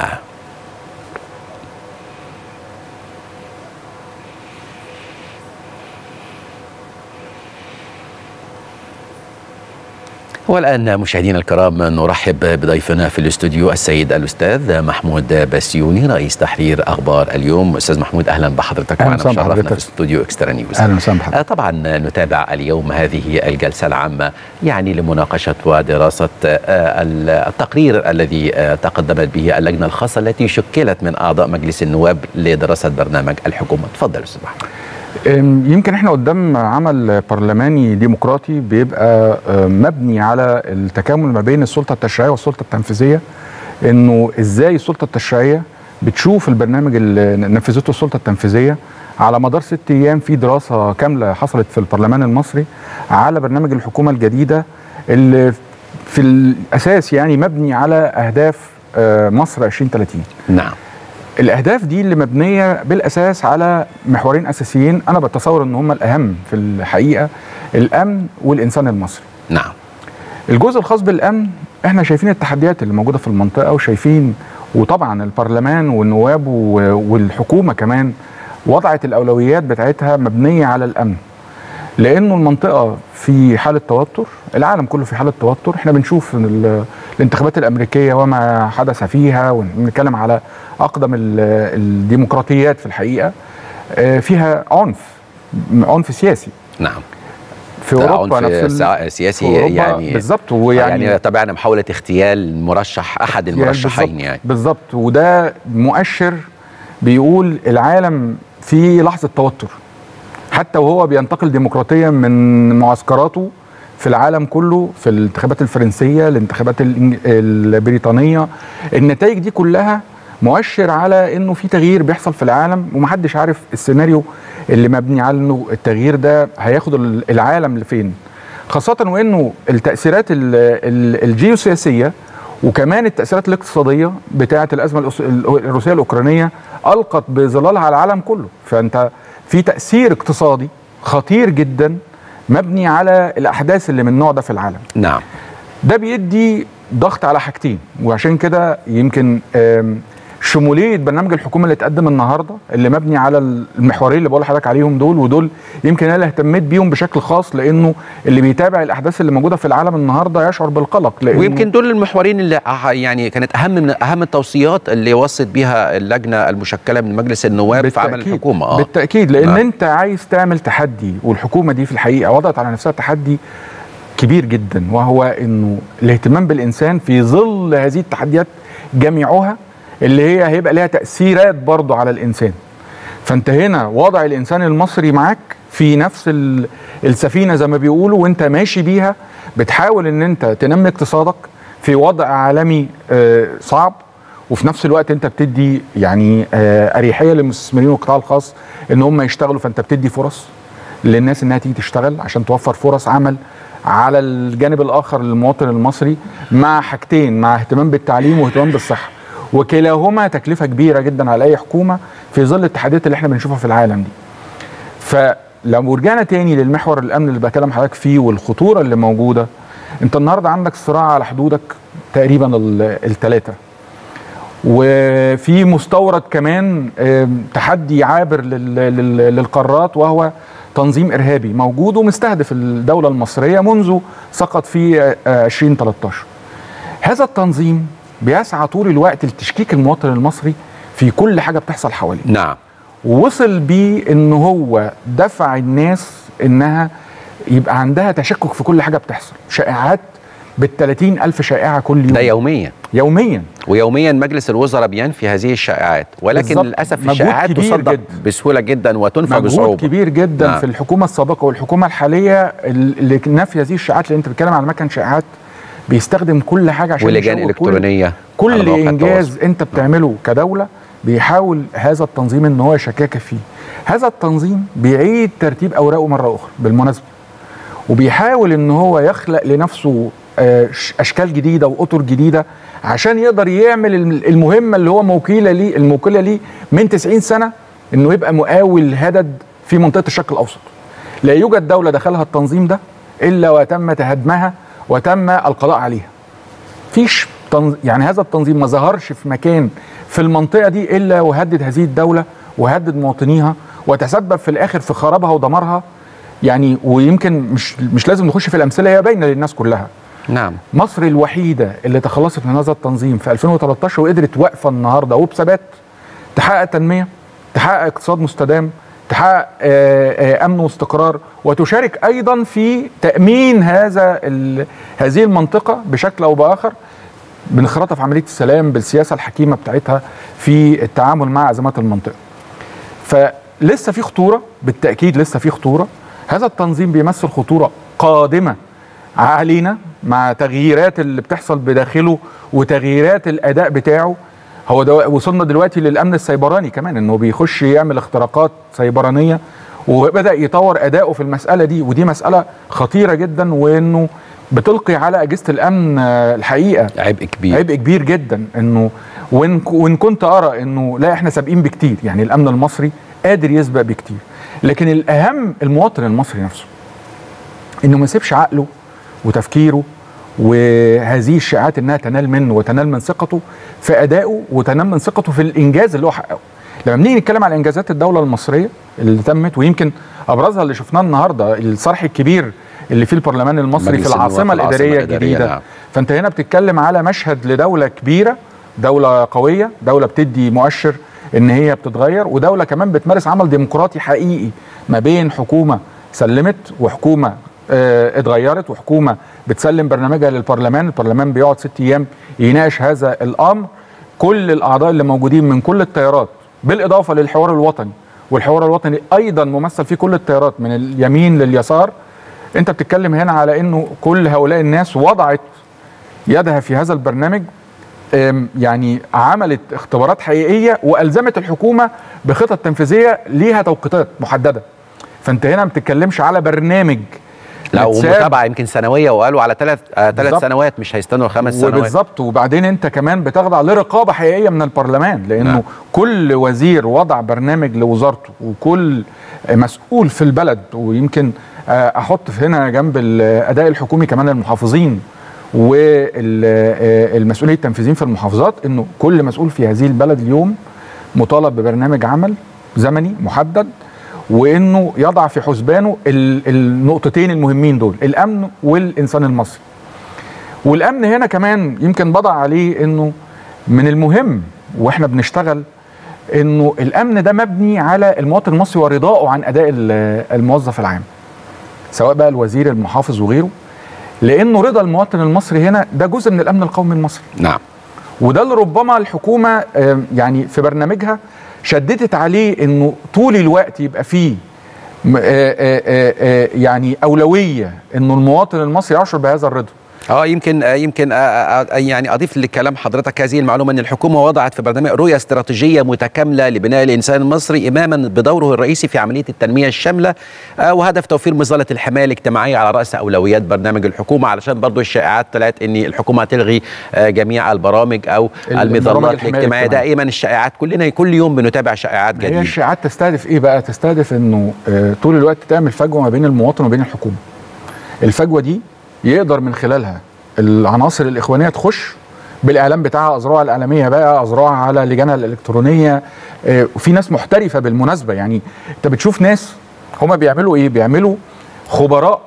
والآن مشاهدينا الكرام نرحب بضيفنا في الاستوديو السيد الأستاذ محمود بسيوني رئيس تحرير أخبار اليوم أستاذ محمود أهلا بحضرتك أهلا معنا وسهلا مشرفنا بحضرتك. في استوديو اكسترا نيوز اهلا وسهلا بحضرتك آه، طبعا نتابع اليوم هذه الجلسة العامة يعني لمناقشة ودراسة آه، التقرير الذي آه، تقدمت به اللجنة الخاصة التي شكلت من أعضاء مجلس النواب لدراسة برنامج الحكومة تفضل أستاذ محمود أم، يمكن احنا قدام عمل برلماني ديمقراطي بيبقى أم، مبني على التكامل ما بين السلطه التشريعيه والسلطه التنفيذيه انه ازاي السلطه التشريعيه بتشوف البرنامج اللي نفذته السلطه التنفيذيه على مدار ست ايام في دراسه كامله حصلت في البرلمان المصري على برنامج الحكومه الجديده اللي في الاساس يعني مبني على اهداف آه، مصر 2030 نعم الاهداف دي اللي مبنيه بالاساس على محورين اساسيين انا بتصور ان هم الاهم في الحقيقه الامن والانسان المصري نعم الجزء الخاص بالامن احنا شايفين التحديات اللي موجوده في المنطقه وشايفين وطبعا البرلمان والنواب و- والحكومه كمان وضعت الاولويات بتاعتها مبنيه على الامن لانه المنطقه في حاله توتر العالم كله في حاله توتر احنا بنشوف إن ال- الانتخابات الامريكيه وما حدث فيها ونتكلم على اقدم ال- الديمقراطيات في الحقيقه آه، فيها عنف عنف سياسي نعم في اوروبا عنف نفس ال- سا- سياسي في أوروبا يعني بالظبط ويعني يعني تابعنا محاولة اغتيال مرشح أحد المرشحين بالظبط- يعني بالظبط وده مؤشر بيقول العالم في لحظه توتر حتى وهو بينتقل ديمقراطيا من معسكراته في العالم كله في الانتخابات الفرنسيه الانتخابات الإنج- البريطانيه النتائج دي كلها مؤشر على انه في تغيير بيحصل في العالم ومحدش عارف السيناريو اللي مبني على انه التغيير ده هياخد ال- العالم لفين خاصة وانه التأثيرات ال- ال- الجيوسياسية وكمان التأثيرات الاقتصادية بتاعة الأزمة الأس- ال- الروسية الأوكرانية ألقت بظلالها على العالم كله فأنت في تأثير اقتصادي خطير جدا مبني على الأحداث اللي من النوع ده في العالم نعم ده بيدي ضغط على حاجتين وعشان كده يمكن آم، شموليه برنامج الحكومه اللي اتقدم النهارده اللي مبني على المحورين اللي بقول لحضرتك عليهم دول ودول يمكن انا اللي اهتميت بيهم بشكل خاص لانه اللي بيتابع الاحداث اللي موجوده في العالم النهارده يشعر بالقلق لانه ويمكن دول المحورين اللي ع- يعني كانت اهم من اهم التوصيات اللي وصت بها اللجنه المشكله من مجلس النواب في عمل بالتأكيد. الحكومه اه بالتاكيد لان نعم. انت عايز تعمل تحدي والحكومه دي في الحقيقه وضعت على نفسها تحدي كبير جدا وهو انه الاهتمام بالانسان في ظل هذه التحديات جميعها اللي هي هيبقى لها تاثيرات برضه على الانسان فانت هنا وضع الانسان المصري معاك في نفس ال- السفينه زي ما بيقولوا وانت ماشي بيها بتحاول ان انت تنمي اقتصادك في وضع عالمي آه، صعب وفي نفس الوقت انت بتدي يعني آه، اريحيه للمستثمرين والقطاع الخاص ان هم يشتغلوا فانت بتدي فرص للناس انها تيجي تشتغل عشان توفر فرص عمل على الجانب الاخر للمواطن المصري مع حاجتين مع اهتمام بالتعليم واهتمام بالصحه وكلاهما تكلفه كبيره جدا على اي حكومه في ظل التحديات اللي احنا بنشوفها في العالم دي فلو رجعنا تاني للمحور الامن اللي بكلم حضرتك فيه والخطوره اللي موجوده انت النهارده عندك صراع على حدودك تقريبا الثلاثه وفي مستورد كمان آم، تحدي عابر لل- لل- للقارات وهو تنظيم ارهابي موجود ومستهدف الدوله المصريه منذ سقط في آه، آه، 2013 هذا التنظيم بيسعى طول الوقت لتشكيك المواطن المصري في كل حاجه بتحصل حواليه نعم ووصل بيه ان هو دفع الناس انها يبقى عندها تشكك في كل حاجه بتحصل شائعات بال ألف شائعه كل يوم ده يوميا يوميا ويوميا مجلس الوزراء بينفي هذه الشائعات ولكن بالظبط. للاسف مجهود الشائعات كبير تصدق جدا. بسهوله جدا وتنفى مجهود بصعوبه كبير جدا نعم. في الحكومه السابقه والحكومه الحاليه اللي نفي هذه الشائعات اللي انت بتتكلم على مكن شائعات بيستخدم كل حاجه عشان ولجان يشوه كل- الكترونيه على كل مواقع انجاز التواصل. انت بتعمله كدوله بيحاول هذا التنظيم ان هو يشكك فيه هذا التنظيم بيعيد ترتيب اوراقه مره اخرى بالمناسبه وبيحاول ان هو يخلق لنفسه آه، ش- اشكال جديده واطر جديده عشان يقدر يعمل الم- المهمه اللي هو موكله ليه الموكله ليه من 90 سنه انه يبقى مقاول هدد في منطقه الشرق الاوسط لا يوجد دوله دخلها التنظيم ده الا وتم تهدمها وتم القضاء عليها فيش تنظ... يعني هذا التنظيم ما ظهرش في مكان في المنطقه دي الا وهدد هذه الدوله وهدد مواطنيها وتسبب في الاخر في خرابها ودمارها يعني ويمكن مش مش لازم نخش في الامثله هي باينه للناس كلها نعم مصر الوحيده اللي تخلصت من هذا التنظيم في 2013 وقدرت واقفه النهارده وبثبات تحقق تنميه تحقق اقتصاد مستدام تحقق آه، آه، امن واستقرار وتشارك ايضا في تامين هذا ال- هذه المنطقه بشكل او باخر بانخراطها في عمليه السلام بالسياسه الحكيمه بتاعتها في التعامل مع ازمات المنطقه. فلسه في خطوره بالتاكيد لسه في خطوره هذا التنظيم بيمثل خطوره قادمه علينا مع تغييرات اللي بتحصل بداخله وتغييرات الاداء بتاعه هو ده وصلنا دلوقتي للامن السيبراني كمان انه بيخش يعمل اختراقات سيبرانيه وبدا يطور اداؤه في المساله دي ودي مساله خطيره جدا وانه بتلقي على اجهزه الامن آه، الحقيقه عبء كبير عبء كبير جدا انه وان وان كنت ارى انه لا احنا سابقين بكتير يعني الامن المصري قادر يسبق بكتير لكن الاهم المواطن المصري نفسه انه ما يسيبش عقله وتفكيره وهذه الشائعات انها تنال منه وتنال من ثقته في ادائه وتنال من ثقته في الانجاز اللي هو حققه لما بنيجي نتكلم عن انجازات الدوله المصريه اللي تمت ويمكن ابرزها اللي شفناه النهارده الصرح الكبير اللي فيه البرلمان المصري مجلس في العاصمه النواب في العاصمة الاداريه الإدارية، الجديده نعم. فانت هنا بتتكلم على مشهد لدوله كبيره دوله قويه دوله بتدي مؤشر ان هي بتتغير ودوله كمان بتمارس عمل ديمقراطي حقيقي ما بين حكومه سلمت وحكومه آه، اتغيرت وحكومه بتسلم برنامجها للبرلمان البرلمان بيقعد ست ايام يناقش هذا الامر كل الاعضاء اللي موجودين من كل التيارات بالاضافه للحوار الوطني والحوار الوطني ايضا ممثل فيه كل التيارات من اليمين لليسار انت بتتكلم هنا على انه كل هؤلاء الناس وضعت يدها في هذا البرنامج أم، يعني عملت اختبارات حقيقيه والزمت الحكومه بخطط تنفيذيه ليها توقيتات محدده فانت هنا ما بتتكلمش على برنامج لو متساب متابعه يمكن سنويه وقالوا على ثلاث ثلاث بالظبط. سنوات مش هيستنوا خمس سنوات وبالظبط وبعدين انت كمان بتخضع لرقابه حقيقيه من البرلمان لانه نعم. نعم. كل وزير وضع برنامج لوزارته وكل مسؤول في البلد ويمكن آه، احط في هنا جنب الاداء الحكومي كمان المحافظين والمسؤولين التنفيذيين في المحافظات انه كل مسؤول في هذه البلد اليوم مطالب ببرنامج عمل زمني محدد وانه يضع في حسبانه ال- النقطتين المهمين دول الامن والانسان المصري والامن هنا كمان يمكن بضع عليه انه من المهم واحنا بنشتغل انه الامن ده مبني على المواطن المصري ورضائه عن اداء ال- الموظف العام سواء بقى الوزير المحافظ وغيره لانه رضا المواطن المصري هنا ده جزء من الامن القومي المصري نعم وده اللي ربما الحكومه آه، يعني في برنامجها شددت عليه انه طول الوقت يبقى فيه م- آه، آه، آه، آه، يعني اولويه انه المواطن المصري يشعر بهذا الرضا اه يمكن آه يمكن آه آه يعني اضيف لكلام حضرتك هذه المعلومه ان الحكومه وضعت في برنامج رؤيه استراتيجيه متكامله لبناء الانسان المصري اماما بدوره الرئيسي في عمليه التنميه الشامله آه وهدف توفير مظله الحمايه الاجتماعيه على راس اولويات برنامج الحكومه علشان برضو الشائعات طلعت ان الحكومه هتلغي آه جميع البرامج او المظلات الاجتماعيه دائما الشائعات كلنا كل يوم بنتابع شائعات جديده هي الشائعات تستهدف ايه بقى تستهدف انه آه طول الوقت تعمل فجوه ما بين المواطن وبين الحكومه الفجوه دي يقدر من خلالها العناصر الاخوانيه تخش بالاعلام بتاعها اذرعها الاعلاميه بقى اذرعها على لجانها الالكترونيه آه وفي ناس محترفه بالمناسبه يعني انت بتشوف ناس هما بيعملوا ايه بيعملوا خبراء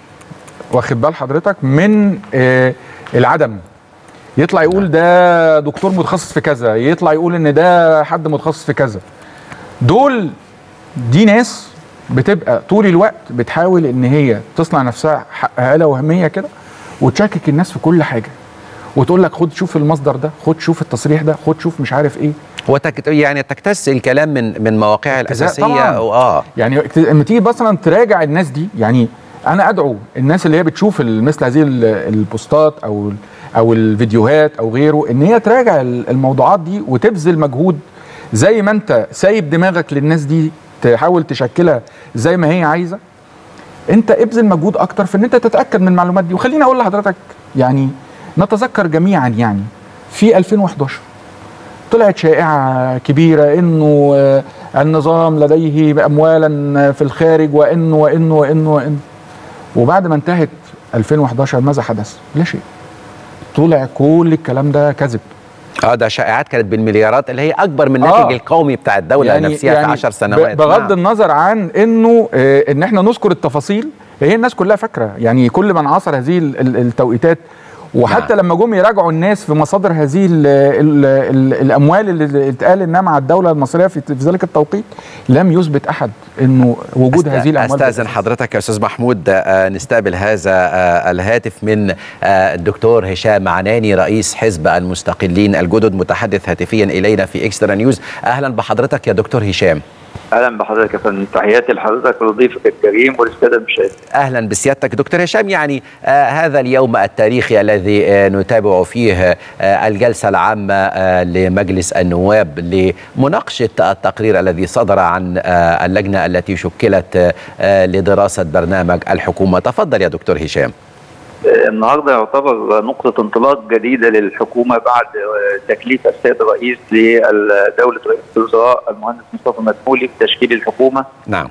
واخد بال حضرتك من آه العدم يطلع يقول ده دكتور متخصص في كذا يطلع يقول ان ده حد متخصص في كذا دول دي ناس بتبقى طول الوقت بتحاول ان هي تصنع نفسها هاله وهميه كده وتشكك الناس في كل حاجه وتقول لك خد شوف المصدر ده خد شوف التصريح ده خد شوف مش عارف ايه وتك... يعني تكتس الكلام من من مواقعها الاساسيه طبعاً. اه يعني لما تيجي مثلا تراجع الناس دي يعني انا ادعو الناس اللي هي بتشوف مثل هذه البوستات او او الفيديوهات او غيره ان هي تراجع الموضوعات دي وتبذل مجهود زي ما انت سايب دماغك للناس دي تحاول تشكلها زي ما هي عايزه انت ابذل مجهود اكتر في ان انت تتاكد من المعلومات دي وخليني اقول لحضرتك يعني نتذكر جميعا يعني في 2011 طلعت شائعه كبيره انه النظام لديه اموالا في الخارج وانه وانه وانه وانه وبعد ما انتهت 2011 ماذا حدث؟ لا شيء طلع كل الكلام ده كذب اه ده شائعات كانت بالمليارات اللي هي اكبر من الناتج آه القومي بتاع الدوله يعني نفسها يعني في 10 سنوات بغض نعم. النظر عن انه آه ان احنا نذكر التفاصيل هي الناس كلها فاكره يعني كل من عاصر هذه التوقيتات وحتى نعم. لما جم يراجعوا الناس في مصادر هذه ال ال ال الاموال اللي اتقال انها مع الدوله المصريه في, في ذلك التوقيت لم يثبت احد انه وجود أست... هذه الاموال استاذن حضرتك يا استاذ محمود آه نستقبل هذا آه الهاتف من آه الدكتور هشام عناني رئيس حزب المستقلين الجدد متحدث هاتفيا الينا في اكسترا نيوز اهلا بحضرتك يا دكتور هشام اهلا بحضرتك يا فندم تحياتي لحضرتك ولضيفك الكريم وللساده المشاهدين اهلا بسيادتك دكتور هشام يعني آه هذا اليوم التاريخي الذي آه نتابع فيه آه الجلسه العامه آه لمجلس النواب لمناقشه التقرير الذي صدر عن آه اللجنه التي شكلت آه لدراسه برنامج الحكومه تفضل يا دكتور هشام النهارده يعتبر نقطة انطلاق جديدة للحكومة بعد تكليف السيد الرئيس لدولة رئيس الوزراء المهندس مصطفى مدبولي بتشكيل الحكومة. نعم.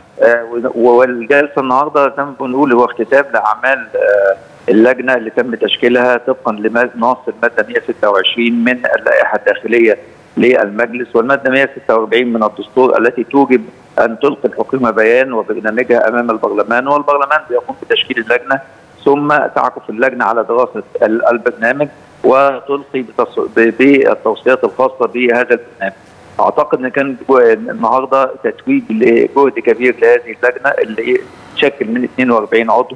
والجلسة النهارده زي ما بنقول هو اختتام لأعمال اللجنة اللي تم تشكيلها طبقا لنص المادة 126 من اللائحة الداخلية للمجلس والمادة 146 من الدستور التي توجب أن تلقي الحكومة بيان وبرنامجها أمام البرلمان والبرلمان بيقوم بتشكيل اللجنة ثم تعكف اللجنه على دراسه البرنامج وتلقي بالتوصيات الخاصه بهذا البرنامج. اعتقد ان كان النهارده تتويج لجهد كبير لهذه اللجنه اللي تشكل من 42 عضو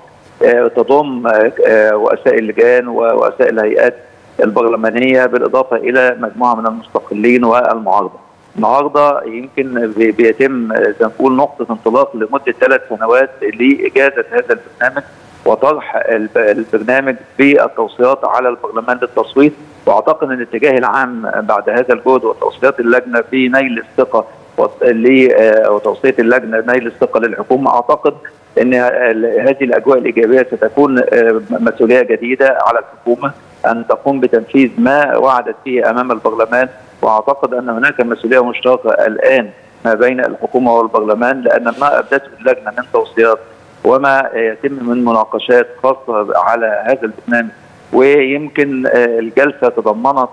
تضم رؤساء اللجان ورؤساء الهيئات البرلمانيه بالاضافه الى مجموعه من المستقلين والمعارضه. النهارده يمكن بيتم زي ما نقول نقطه انطلاق لمده ثلاث سنوات لاجازه هذا البرنامج وطرح البرنامج بالتوصيات على البرلمان للتصويت واعتقد ان الاتجاه العام بعد هذا الجهد وتوصيات اللجنه في نيل الثقه وتوصيه اللجنه نيل الثقه للحكومه اعتقد ان هذه الاجواء الايجابيه ستكون مسؤوليه جديده على الحكومه ان تقوم بتنفيذ ما وعدت به امام البرلمان واعتقد ان هناك مسؤوليه مشتركه الان ما بين الحكومه والبرلمان لان ما ابدته اللجنه من توصيات وما يتم من مناقشات خاصه على هذا البرنامج ويمكن الجلسه تضمنت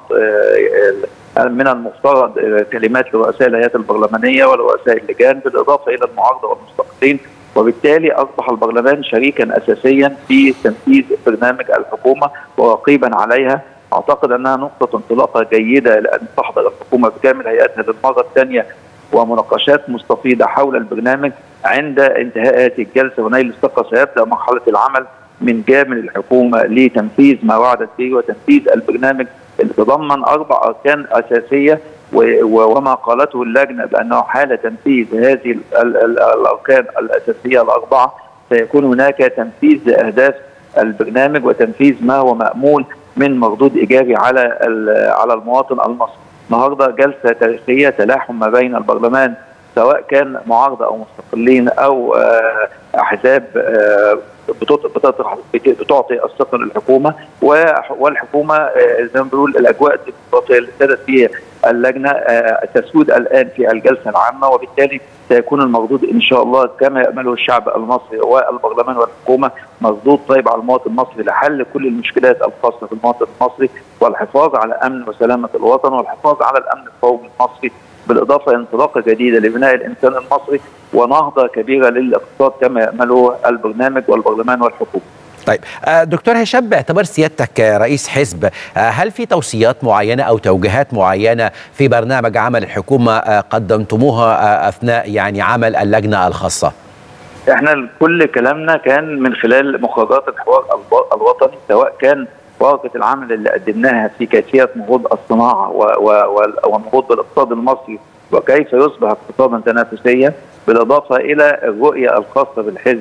من المفترض كلمات لرؤساء الهيئات البرلمانيه ورؤساء اللجان بالاضافه الى المعارضه والمستقلين وبالتالي اصبح البرلمان شريكا اساسيا في تنفيذ برنامج الحكومه ورقيبا عليها اعتقد انها نقطه انطلاقه جيده لان تحضر الحكومه بكامل هيئاتها للمره الثانيه ومناقشات مستفيضه حول البرنامج عند انتهاء هذه الجلسه ونيل الثقه سيبدا مرحله العمل من جانب الحكومه لتنفيذ ما وعدت به وتنفيذ البرنامج اللي تضمن اربع اركان اساسيه وما قالته اللجنه بانه حال تنفيذ هذه الاركان الاساسيه الاربعه سيكون هناك تنفيذ اهداف البرنامج وتنفيذ ما هو مامول من مردود ايجابي على على المواطن المصري. النهارده جلسه تاريخيه تلاحم ما بين البرلمان سواء كان معارضه او مستقلين او احزاب بتطرح بتعطي الثقه للحكومه والحكومه زي ما بنقول الاجواء الديمقراطيه اللي ابتدت فيها اللجنه تسود الان في الجلسه العامه وبالتالي سيكون المردود ان شاء الله كما يامله الشعب المصري والبرلمان والحكومه مردود طيب على المواطن المصري لحل كل المشكلات الخاصه بالمواطن المصري والحفاظ على امن وسلامه الوطن والحفاظ على الامن القومي المصري بالاضافه الى انطلاقه جديده لبناء الانسان المصري ونهضه كبيره للاقتصاد كما يامله البرنامج والبرلمان والحكومه. طيب دكتور هشام باعتبار سيادتك رئيس حزب هل في توصيات معينه او توجيهات معينه في برنامج عمل الحكومه قدمتموها اثناء يعني عمل اللجنه الخاصه؟ احنا كل كلامنا كان من خلال مخرجات الحوار الوطني سواء كان ورقه العمل اللي قدمناها في كيفيه نهوض الصناعه والنهوض بالاقتصاد المصري وكيف يصبح اقتصادا تنافسيا بالاضافه الى الرؤيه الخاصه بالحزب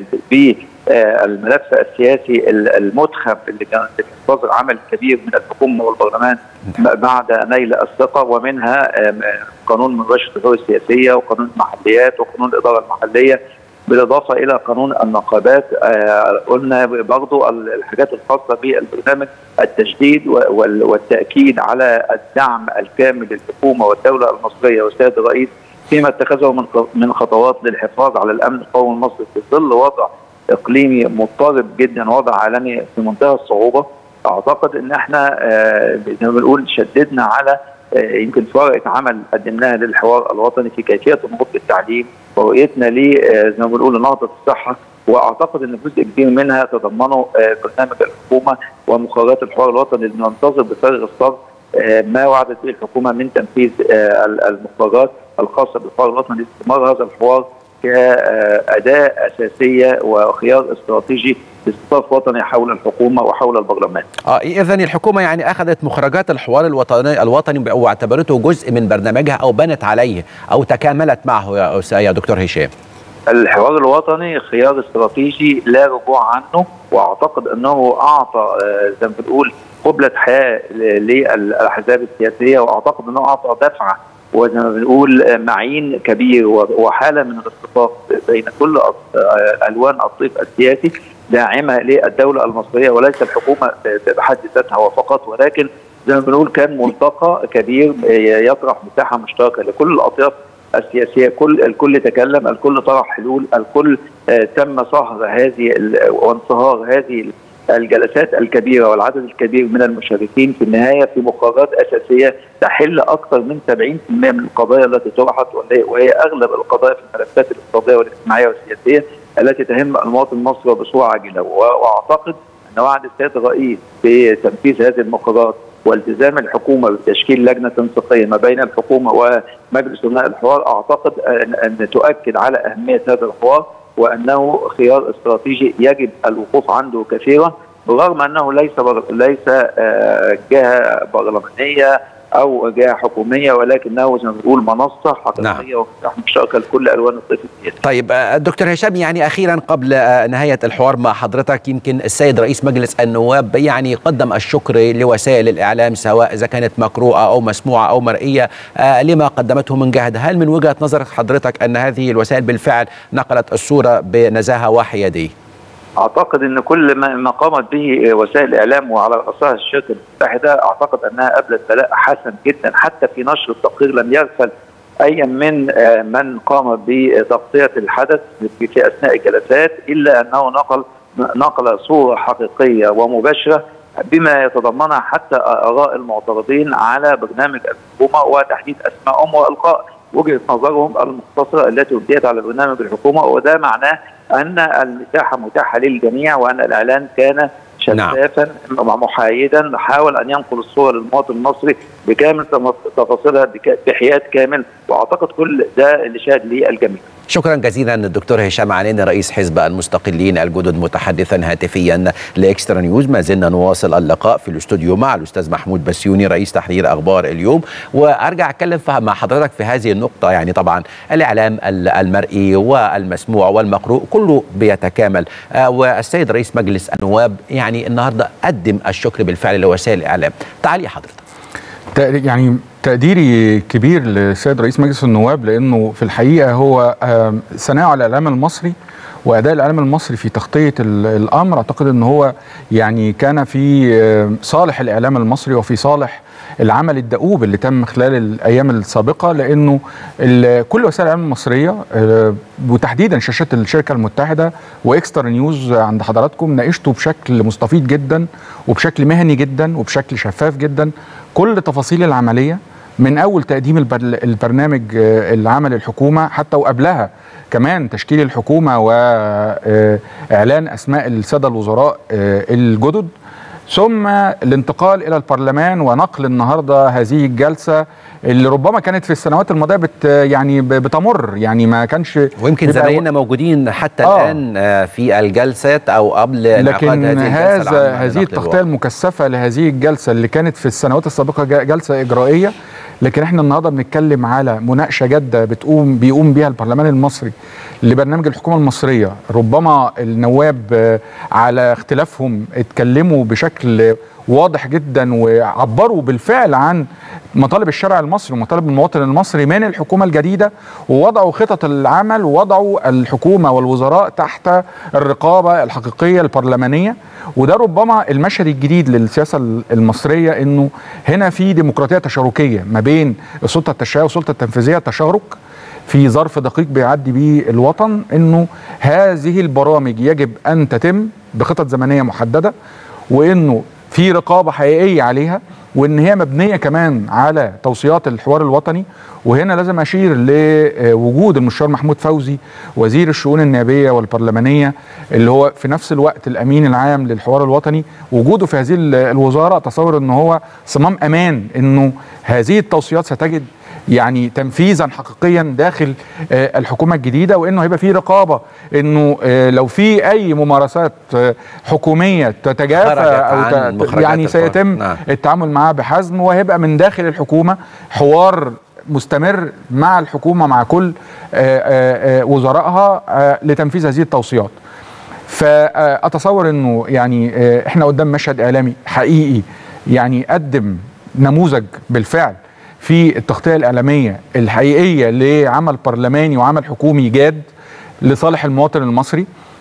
بالملف السياسي المدخم اللي كان انتظر عمل كبير من الحكومه والبرلمان بعد نيل الثقه ومنها قانون مباشره الحقوق السياسيه وقانون المحليات وقانون الاداره المحليه بالاضافه الى قانون النقابات آه قلنا برضو الحاجات الخاصه بالبرنامج التشديد والتاكيد على الدعم الكامل للحكومه والدوله المصريه والسيد الرئيس فيما اتخذه من من خطوات للحفاظ على الامن القومي المصري في ظل وضع اقليمي مضطرب جدا وضع عالمي في منتهى الصعوبه اعتقد ان احنا آه زي ما بنقول شددنا على يمكن في ورقه عمل قدمناها للحوار الوطني في كيفيه النهوض بالتعليم ورؤيتنا ل زي ما بنقول نهضه الصحه واعتقد ان جزء كبير منها تضمنه برنامج الحكومه ومخرجات الحوار الوطني اللي ننتظر بفارغ الصبر ما وعدت به الحكومه من تنفيذ المخرجات الخاصه بالحوار الوطني لاستمرار هذا الحوار كاداه اساسيه وخيار استراتيجي لاستضاف وطني حول الحكومه وحول البرلمان. اه اذا الحكومه يعني اخذت مخرجات الحوار الوطني الوطني واعتبرته جزء من برنامجها او بنت عليه او تكاملت معه يا يا دكتور هشام. الحوار الوطني خيار استراتيجي لا رجوع عنه واعتقد انه اعطى زي ما بنقول قبله حياه للاحزاب السياسيه واعتقد انه اعطى دفعه وزي ما بنقول معين كبير وحاله من الاصطفاف بين كل الوان الطيف السياسي داعمه للدوله المصريه وليس الحكومه بحد ذاتها وفقط ولكن زي ما بنقول كان ملتقى كبير يطرح مساحه مشتركه لكل الاطياف السياسيه كل الكل تكلم الكل طرح حلول الكل تم صهر هذه وانصهار هذه الجلسات الكبيره والعدد الكبير من المشاركين في النهايه في مخرجات اساسيه تحل اكثر من 70% من القضايا التي طرحت وهي اغلب القضايا في الملفات الاقتصاديه والاجتماعيه والسياسيه التي تهم المواطن المصري بصوره عاجله واعتقد ان وعد السيد الرئيس بتنفيذ هذه المقررات والتزام الحكومه بتشكيل لجنه تنسيقيه ما بين الحكومه ومجلس امناء الحوار اعتقد ان, أن تؤكد على اهميه هذا الحوار وانه خيار استراتيجي يجب الوقوف عنده كثيرا بالرغم انه ليس بر... ليس جهه برلمانيه او جهه حكوميه ولكنه زي ما بنقول منصه حقيقيه نعم. ومفتاح مشتركه لكل الوان الطيف السياسي. طيب دكتور هشام يعني اخيرا قبل نهايه الحوار مع حضرتك يمكن السيد رئيس مجلس النواب يعني قدم الشكر لوسائل الاعلام سواء اذا كانت مقروءه او مسموعه او مرئيه لما قدمته من جهد، هل من وجهه نظر حضرتك ان هذه الوسائل بالفعل نقلت الصوره بنزاهه وحياديه؟ اعتقد ان كل ما قامت به وسائل الاعلام وعلى راسها الشركه المتحده اعتقد انها ابلت بلاء حسن جدا حتى في نشر التقرير لم يغفل اي من من قام بتغطيه الحدث في اثناء الجلسات الا انه نقل نقل صوره حقيقيه ومباشره بما يتضمنها حتى اراء المعترضين على برنامج الحكومه وتحديد اسمائهم والقاء وجهه نظرهم المختصره التي ابديت على برنامج الحكومه وده معناه ان المساحه متاحه للجميع وان الاعلان كان شفافا نعم. محايدا حاول ان ينقل الصوره للمواطن المصري بكامل تفاصيلها بحياد كامل واعتقد كل ده اللي شاهد ليه الجميع شكرا جزيلا الدكتور هشام عنين رئيس حزب المستقلين الجدد متحدثا هاتفيا لاكسترا نيوز ما زلنا نواصل اللقاء في الاستوديو مع الاستاذ محمود بسيوني رئيس تحرير اخبار اليوم وارجع اتكلم مع حضرتك في هذه النقطه يعني طبعا الاعلام المرئي والمسموع والمقروء كله بيتكامل آه والسيد رئيس مجلس النواب يعني النهارده قدم الشكر بالفعل لوسائل الاعلام تعالي حضرتك يعني تقديري كبير للسيد رئيس مجلس النواب لانه في الحقيقه هو ثناء على الاعلام المصري واداء الاعلام المصري في تغطيه الامر اعتقد ان هو يعني كان في صالح الاعلام المصري وفي صالح العمل الدؤوب اللي تم خلال الايام السابقه لانه كل وسائل الاعلام المصريه وتحديدا شاشات الشركه المتحده واكسترا نيوز عند حضراتكم ناقشته بشكل مستفيض جدا وبشكل مهني جدا وبشكل شفاف جدا كل تفاصيل العمليه من اول تقديم البرنامج العمل الحكومه حتى وقبلها كمان تشكيل الحكومه واعلان اسماء الساده الوزراء الجدد ثم الانتقال الى البرلمان ونقل النهارده هذه الجلسه اللي ربما كانت في السنوات الماضيه بت يعني بتمر يعني ما كانش ويمكن زمايلنا موجودين حتى آه الان في الجلسات او قبل لكن هذا هذه التغطيه المكثفه لهذه الجلسه اللي كانت في السنوات السابقه جلسه اجرائيه لكن احنا النهارده بنتكلم على مناقشه جاده بتقوم بيقوم بيها البرلمان المصري لبرنامج الحكومه المصريه ربما النواب على اختلافهم اتكلموا بشكل واضح جدا وعبروا بالفعل عن مطالب الشارع المصري ومطالب المواطن المصري من الحكومه الجديده ووضعوا خطط العمل ووضعوا الحكومه والوزراء تحت الرقابه الحقيقيه البرلمانيه وده ربما المشهد الجديد للسياسه المصريه انه هنا في ديمقراطيه تشاركيه ما بين السلطه التشريعيه والسلطه التنفيذيه تشارك في ظرف دقيق بيعدي بيه الوطن انه هذه البرامج يجب ان تتم بخطط زمنيه محدده وانه في رقابه حقيقيه عليها وان هي مبنيه كمان على توصيات الحوار الوطني وهنا لازم اشير لوجود المستشار محمود فوزي وزير الشؤون النيابيه والبرلمانيه اللي هو في نفس الوقت الامين العام للحوار الوطني وجوده في هذه الوزاره اتصور ان هو صمام امان انه هذه التوصيات ستجد يعني تنفيذا حقيقيا داخل آه الحكومه الجديده وانه هيبقى في رقابه انه آه لو في اي ممارسات آه حكوميه تتجافى او ت... يعني سيتم نعم. التعامل معها بحزم وهيبقى من داخل الحكومه حوار مستمر مع الحكومه مع كل وزرائها لتنفيذ هذه التوصيات. فاتصور انه يعني احنا قدام مشهد اعلامي حقيقي يعني قدم نموذج بالفعل في التغطيه الاعلاميه الحقيقيه لعمل برلماني وعمل حكومي جاد لصالح المواطن المصري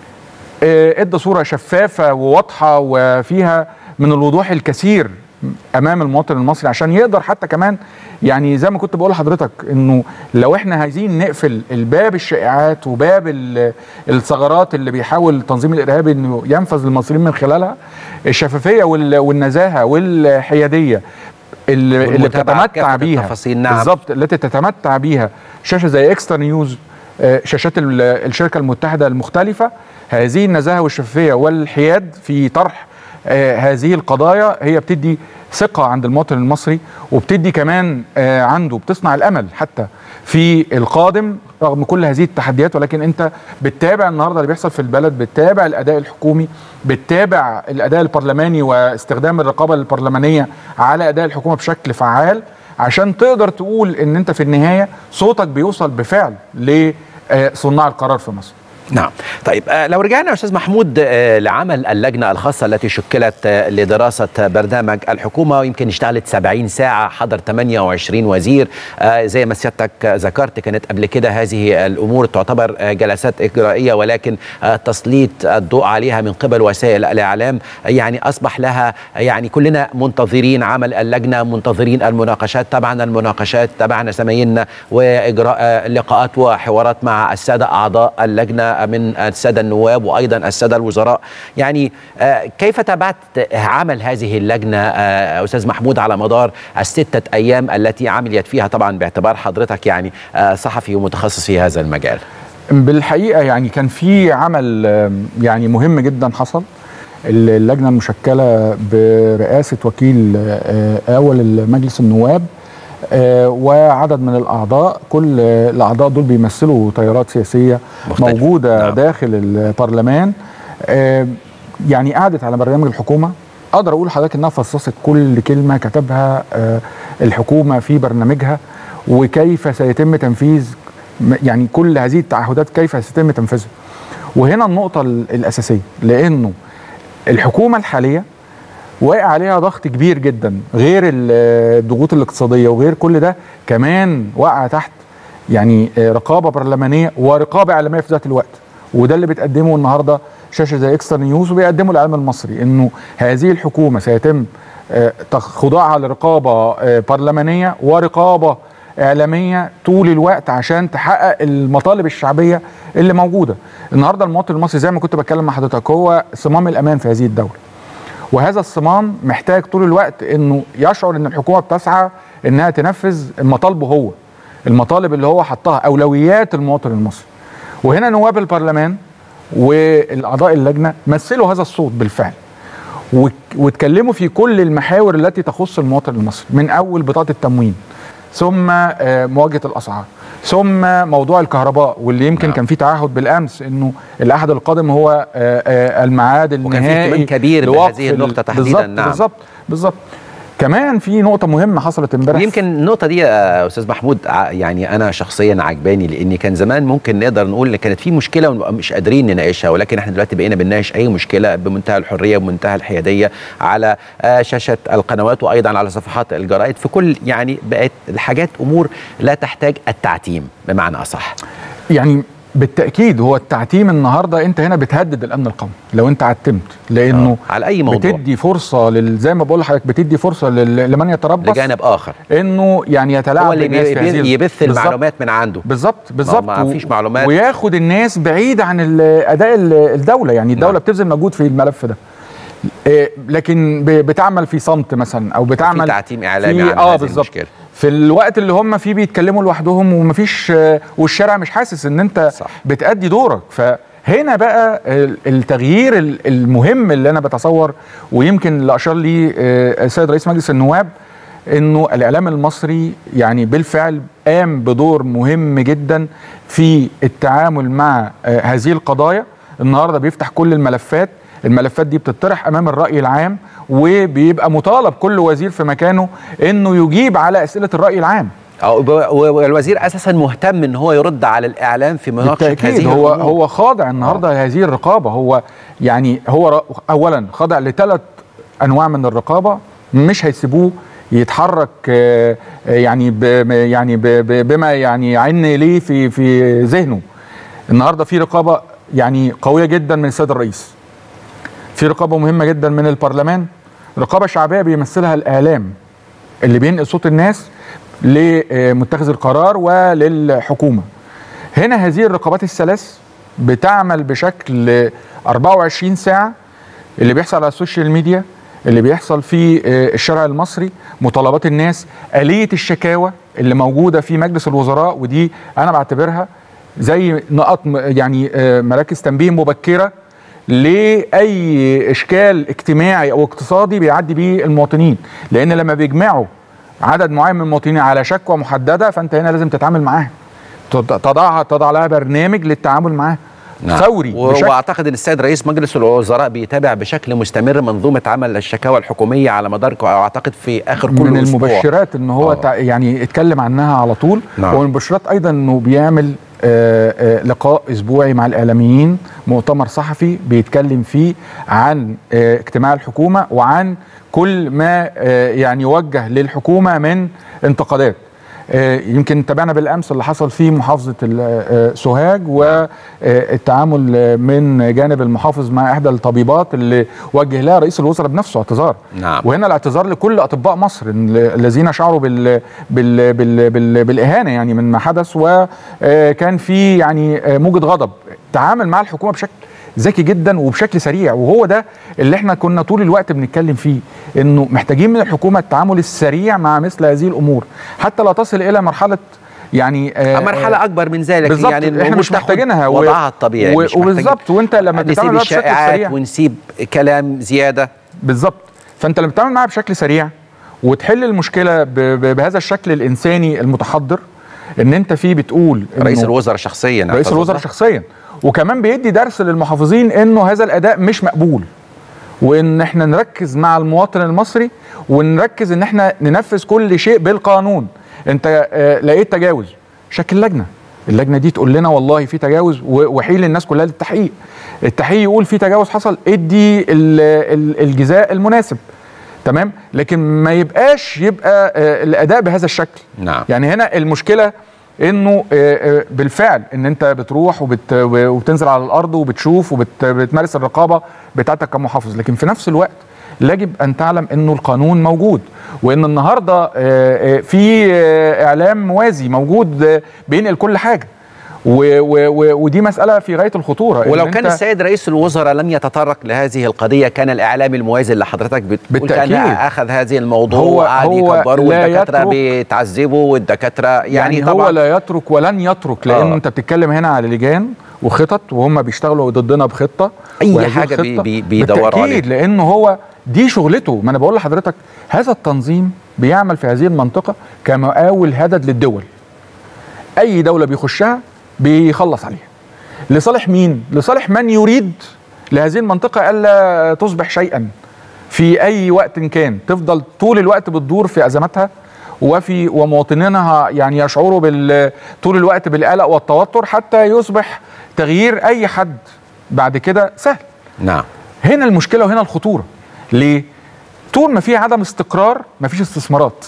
ادى صوره شفافه وواضحه وفيها من الوضوح الكثير امام المواطن المصري عشان يقدر حتى كمان يعني زي ما كنت بقول لحضرتك انه لو احنا عايزين نقفل الباب الشائعات وباب الثغرات اللي بيحاول التنظيم الارهابي انه ينفذ للمصريين من خلالها الشفافيه والنزاهه والحياديه اللي, اللي بتتمتع بيها نعم. بالظبط التي تتمتع بيها شاشه زي اكسترا نيوز شاشات الشركه المتحده المختلفه هذه النزاهه والشفافيه والحياد في طرح هذه القضايا هي بتدي ثقه عند المواطن المصري وبتدي كمان عنده بتصنع الامل حتى في القادم رغم كل هذه التحديات ولكن انت بتتابع النهارده اللي بيحصل في البلد بتتابع الاداء الحكومي بتتابع الاداء البرلماني واستخدام الرقابه البرلمانيه على اداء الحكومه بشكل فعال عشان تقدر تقول ان انت في النهايه صوتك بيوصل بفعل لصناع القرار في مصر نعم طيب آه لو رجعنا استاذ محمود آه لعمل اللجنه الخاصه التي شكلت آه لدراسه برنامج الحكومه ويمكن اشتغلت 70 ساعه حضر 28 وزير آه زي ما سيادتك ذكرت كانت قبل كده هذه الامور تعتبر آه جلسات اجرائيه ولكن آه تسليط الضوء عليها من قبل وسائل الاعلام يعني اصبح لها يعني كلنا منتظرين عمل اللجنه منتظرين المناقشات طبعا المناقشات تبعنا زمايلنا واجراء آه لقاءات وحوارات مع الساده اعضاء اللجنه من الساده النواب وايضا الساده الوزراء يعني كيف تابعت عمل هذه اللجنه استاذ محمود على مدار السته ايام التي عملت فيها طبعا باعتبار حضرتك يعني صحفي ومتخصص في هذا المجال بالحقيقه يعني كان في عمل يعني مهم جدا حصل اللجنه المشكله برئاسه وكيل اول مجلس النواب آه، وعدد من الاعضاء كل آه، الاعضاء دول بيمثلوا تيارات سياسيه مختلفة. موجوده نعم. داخل البرلمان آه، يعني قعدت على برنامج الحكومه اقدر اقول لحضرتك انها فصصت كل كلمه كتبها آه، الحكومه في برنامجها وكيف سيتم تنفيذ م- يعني كل هذه التعهدات كيف سيتم تنفيذها وهنا النقطه ال- الاساسيه لانه الحكومه الحاليه واقع عليها ضغط كبير جدا غير ال- الضغوط الاقتصاديه وغير كل ده كمان واقعه تحت يعني آه، رقابه برلمانيه ورقابه اعلاميه في ذات الوقت وده اللي بتقدمه النهارده شاشه زي اكسترا نيوز وبيقدمه الاعلام المصري انه هذه الحكومه سيتم آه، تخ- خضوعها لرقابه آه، برلمانيه ورقابه اعلاميه طول الوقت عشان تحقق المطالب الشعبيه اللي موجوده النهارده المواطن المصري زي ما كنت بتكلم مع حضرتك هو صمام الامان في هذه الدوله وهذا الصمام محتاج طول الوقت انه يشعر ان الحكومه بتسعى انها تنفذ مطالبه هو المطالب اللي هو حطها اولويات المواطن المصري وهنا نواب البرلمان والاعضاء اللجنه مثلوا هذا الصوت بالفعل وك- واتكلموا في كل المحاور التي تخص المواطن المصري من اول بطاقه التموين ثم آه، مواجهه الاسعار ثم موضوع الكهرباء واللي يمكن نعم. كان في تعهد بالامس انه الاحد القادم هو آه، آه، الميعاد وكان في النهائي اهتمام كبير لوقف بهذه ال- النقطة تحديداً، بالظبط نعم. بالظبط بالظبط كمان في نقطه مهمه حصلت امبارح يمكن النقطة دي يا أستاذ محمود ع- يعني أنا شخصيا عجباني لأن كان زمان ممكن نقدر نقول إن كانت في مشكلة ونبقى مش قادرين نناقشها ولكن إحنا دلوقتي بقينا بنناقش أي مشكلة بمنتهى الحرية وبمنتهى الحيادية على آه، شاشة القنوات وأيضا على صفحات الجرائد في كل يعني بقت الحاجات أمور لا تحتاج التعتيم بمعنى أصح يعني بالتاكيد هو التعتيم النهارده انت هنا بتهدد الامن القومي لو انت عتمت لانه آه، على أي موضوع بتدي فرصه لل... زي ما بقول لحضرتك بتدي فرصه لل... لمن يتربص لجانب آخر انه يعني يتلاعب هو اللي بالناس في بي- هذه ال- يبث بالظبط. المعلومات من عنده بالظبط بالظبط ما و- فيش معلومات. وياخد الناس بعيد عن ال- اداء ال- الدوله يعني الدوله نعم. بتبذل مجهود في الملف ده إيه، لكن ب- بتعمل في صمت مثلا او بتعمل تعتيم إعلامي في- عن اه هذه بالظبط المشكلة. في الوقت اللي هم فيه بيتكلموا لوحدهم ومفيش آه، والشارع مش حاسس ان انت صح. بتأدي دورك فهنا بقى ال- التغيير ال- المهم اللي انا بتصور ويمكن اللي اشار ليه آه، السيد رئيس مجلس النواب انه الاعلام المصري يعني بالفعل قام بدور مهم جدا في التعامل مع آه، هذه القضايا النهارده بيفتح كل الملفات الملفات دي بتطرح امام الراي العام وبيبقى مطالب كل وزير في مكانه انه يجيب على اسئله الراي العام أو ب- و- والوزير اساسا مهتم ان هو يرد على الاعلام في مناقشه بالتاكيد هذه هو الأمور. هو خاضع النهارده لهذه الرقابه هو يعني هو ر- اولا خاضع لثلاث انواع من الرقابه مش هيسيبوه يتحرك آه، آه، يعني ب يعني ب ب بما يعني يعن ليه في في ذهنه النهارده في رقابه يعني قويه جدا من السيد الرئيس في رقابه مهمه جدا من البرلمان رقابه شعبيه بيمثلها الاعلام اللي بينقل صوت الناس لمتخذ القرار وللحكومه هنا هذه الرقابات الثلاث بتعمل بشكل 24 ساعه اللي بيحصل على السوشيال ميديا اللي بيحصل في آه، الشارع المصري مطالبات الناس آلية الشكاوى اللي موجودة في مجلس الوزراء ودي أنا بعتبرها زي نقط م- يعني آه، مراكز تنبيه مبكرة لأي إشكال اجتماعي أو اقتصادي بيعدي بيه المواطنين لأن لما بيجمعوا عدد معين من المواطنين على شكوى محددة فأنت هنا لازم تتعامل معاها تض- تضعها تضع لها برنامج للتعامل معاها نعم. فوري و- بشكل واعتقد ان السيد رئيس مجلس الوزراء بيتابع بشكل مستمر منظومه عمل الشكاوى الحقوميه على مدار اعتقد في اخر كل من أسبوع. المبشرات ان هو آه. تع... يعني اتكلم عنها على طول نعم. ومن المبشرات ايضا انه بيعمل آه، آه، لقاء اسبوعي مع الاعلاميين مؤتمر صحفي بيتكلم فيه عن آه، اجتماع الحكومه وعن كل ما آه، يعني يوجه للحكومه من انتقادات آه، يمكن تابعنا بالامس اللي حصل في محافظه ال- آه، سوهاج والتعامل من جانب المحافظ مع احدى الطبيبات اللي وجه لها رئيس الوزراء بنفسه اعتذار نعم. وهنا الاعتذار لكل اطباء مصر ال- الذين شعروا بال بال بال بال بالاهانه يعني من ما حدث وكان في يعني آه، موجه غضب تعامل مع الحكومه بشكل ذكي جدا وبشكل سريع وهو ده اللي احنا كنا طول الوقت بنتكلم فيه انه محتاجين من الحكومه التعامل السريع مع مثل هذه الامور حتى لا تصل الى مرحله يعني آه، مرحله اكبر من ذلك بالظبط يعني احنا الأمور مش تاخد محتاجينها و- وضعها الطبيعي و- مش محتاجين وبالظبط وانت لما نسيب بتتعامل معاها بشكل الشائعات سريع ونسيب كلام زياده بالظبط فانت لما بتتعامل معاها بشكل سريع وتحل المشكله ب- ب- بهذا الشكل الانساني المتحضر ان انت فيه بتقول إنه رئيس الوزراء شخصيا رئيس اعتذر. الوزراء شخصيا وكمان بيدي درس للمحافظين انه هذا الاداء مش مقبول وان احنا نركز مع المواطن المصري ونركز ان احنا ننفذ كل شيء بالقانون انت آه، لقيت تجاوز شكل لجنه اللجنه دي تقول لنا والله في تجاوز و- وحيل الناس كلها للتحقيق التحقيق يقول في تجاوز حصل ادي ال- ال- الجزاء المناسب تمام لكن ما يبقاش يبقى آه، الاداء بهذا الشكل نعم. يعني هنا المشكله انه آه، آه، بالفعل ان انت بتروح وبت وبتنزل على الارض وبتشوف وبتمارس الرقابه بتاعتك كمحافظ لكن في نفس الوقت يجب ان تعلم انه القانون موجود وان النهارده آه، آه، في آه، اعلام موازي موجود آه، بينقل كل حاجه و و و ودي مساله في غايه الخطوره إن ولو أنت- كان السيد رئيس الوزراء لم يتطرق لهذه القضية كان الإعلام الموازي اللي حضرتك بتقول كان بالتأكيد. أخذ هذه الموضوع هو- وقعد هو يكبروا لا والدكاترة يترك- بيتعذبوا والدكاترة يعني, يعني, طبعا هو لا يترك ولن يترك لانه آه. انت بتتكلم هنا على لجان وخطط وهم بيشتغلوا ضدنا بخطه أي وهذه حاجة بي- الخطة بي- بيدوروا بالتأكيد لانه هو دي شغلته ما انا بقول لحضرتك هذا التنظيم بيعمل في هذه المنطقه كمقاول هدد للدول اي دوله بيخشها بيخلص عليها لصالح مين لصالح من يريد لهذه المنطقه الا تصبح شيئا في اي وقت كان تفضل طول الوقت بتدور في ازماتها وفي ومواطنينها يعني يشعروا بال طول الوقت بالقلق والتوتر حتى يصبح تغيير اي حد بعد كده سهل نعم هنا المشكله وهنا الخطوره ليه طول ما في عدم استقرار مفيش استثمارات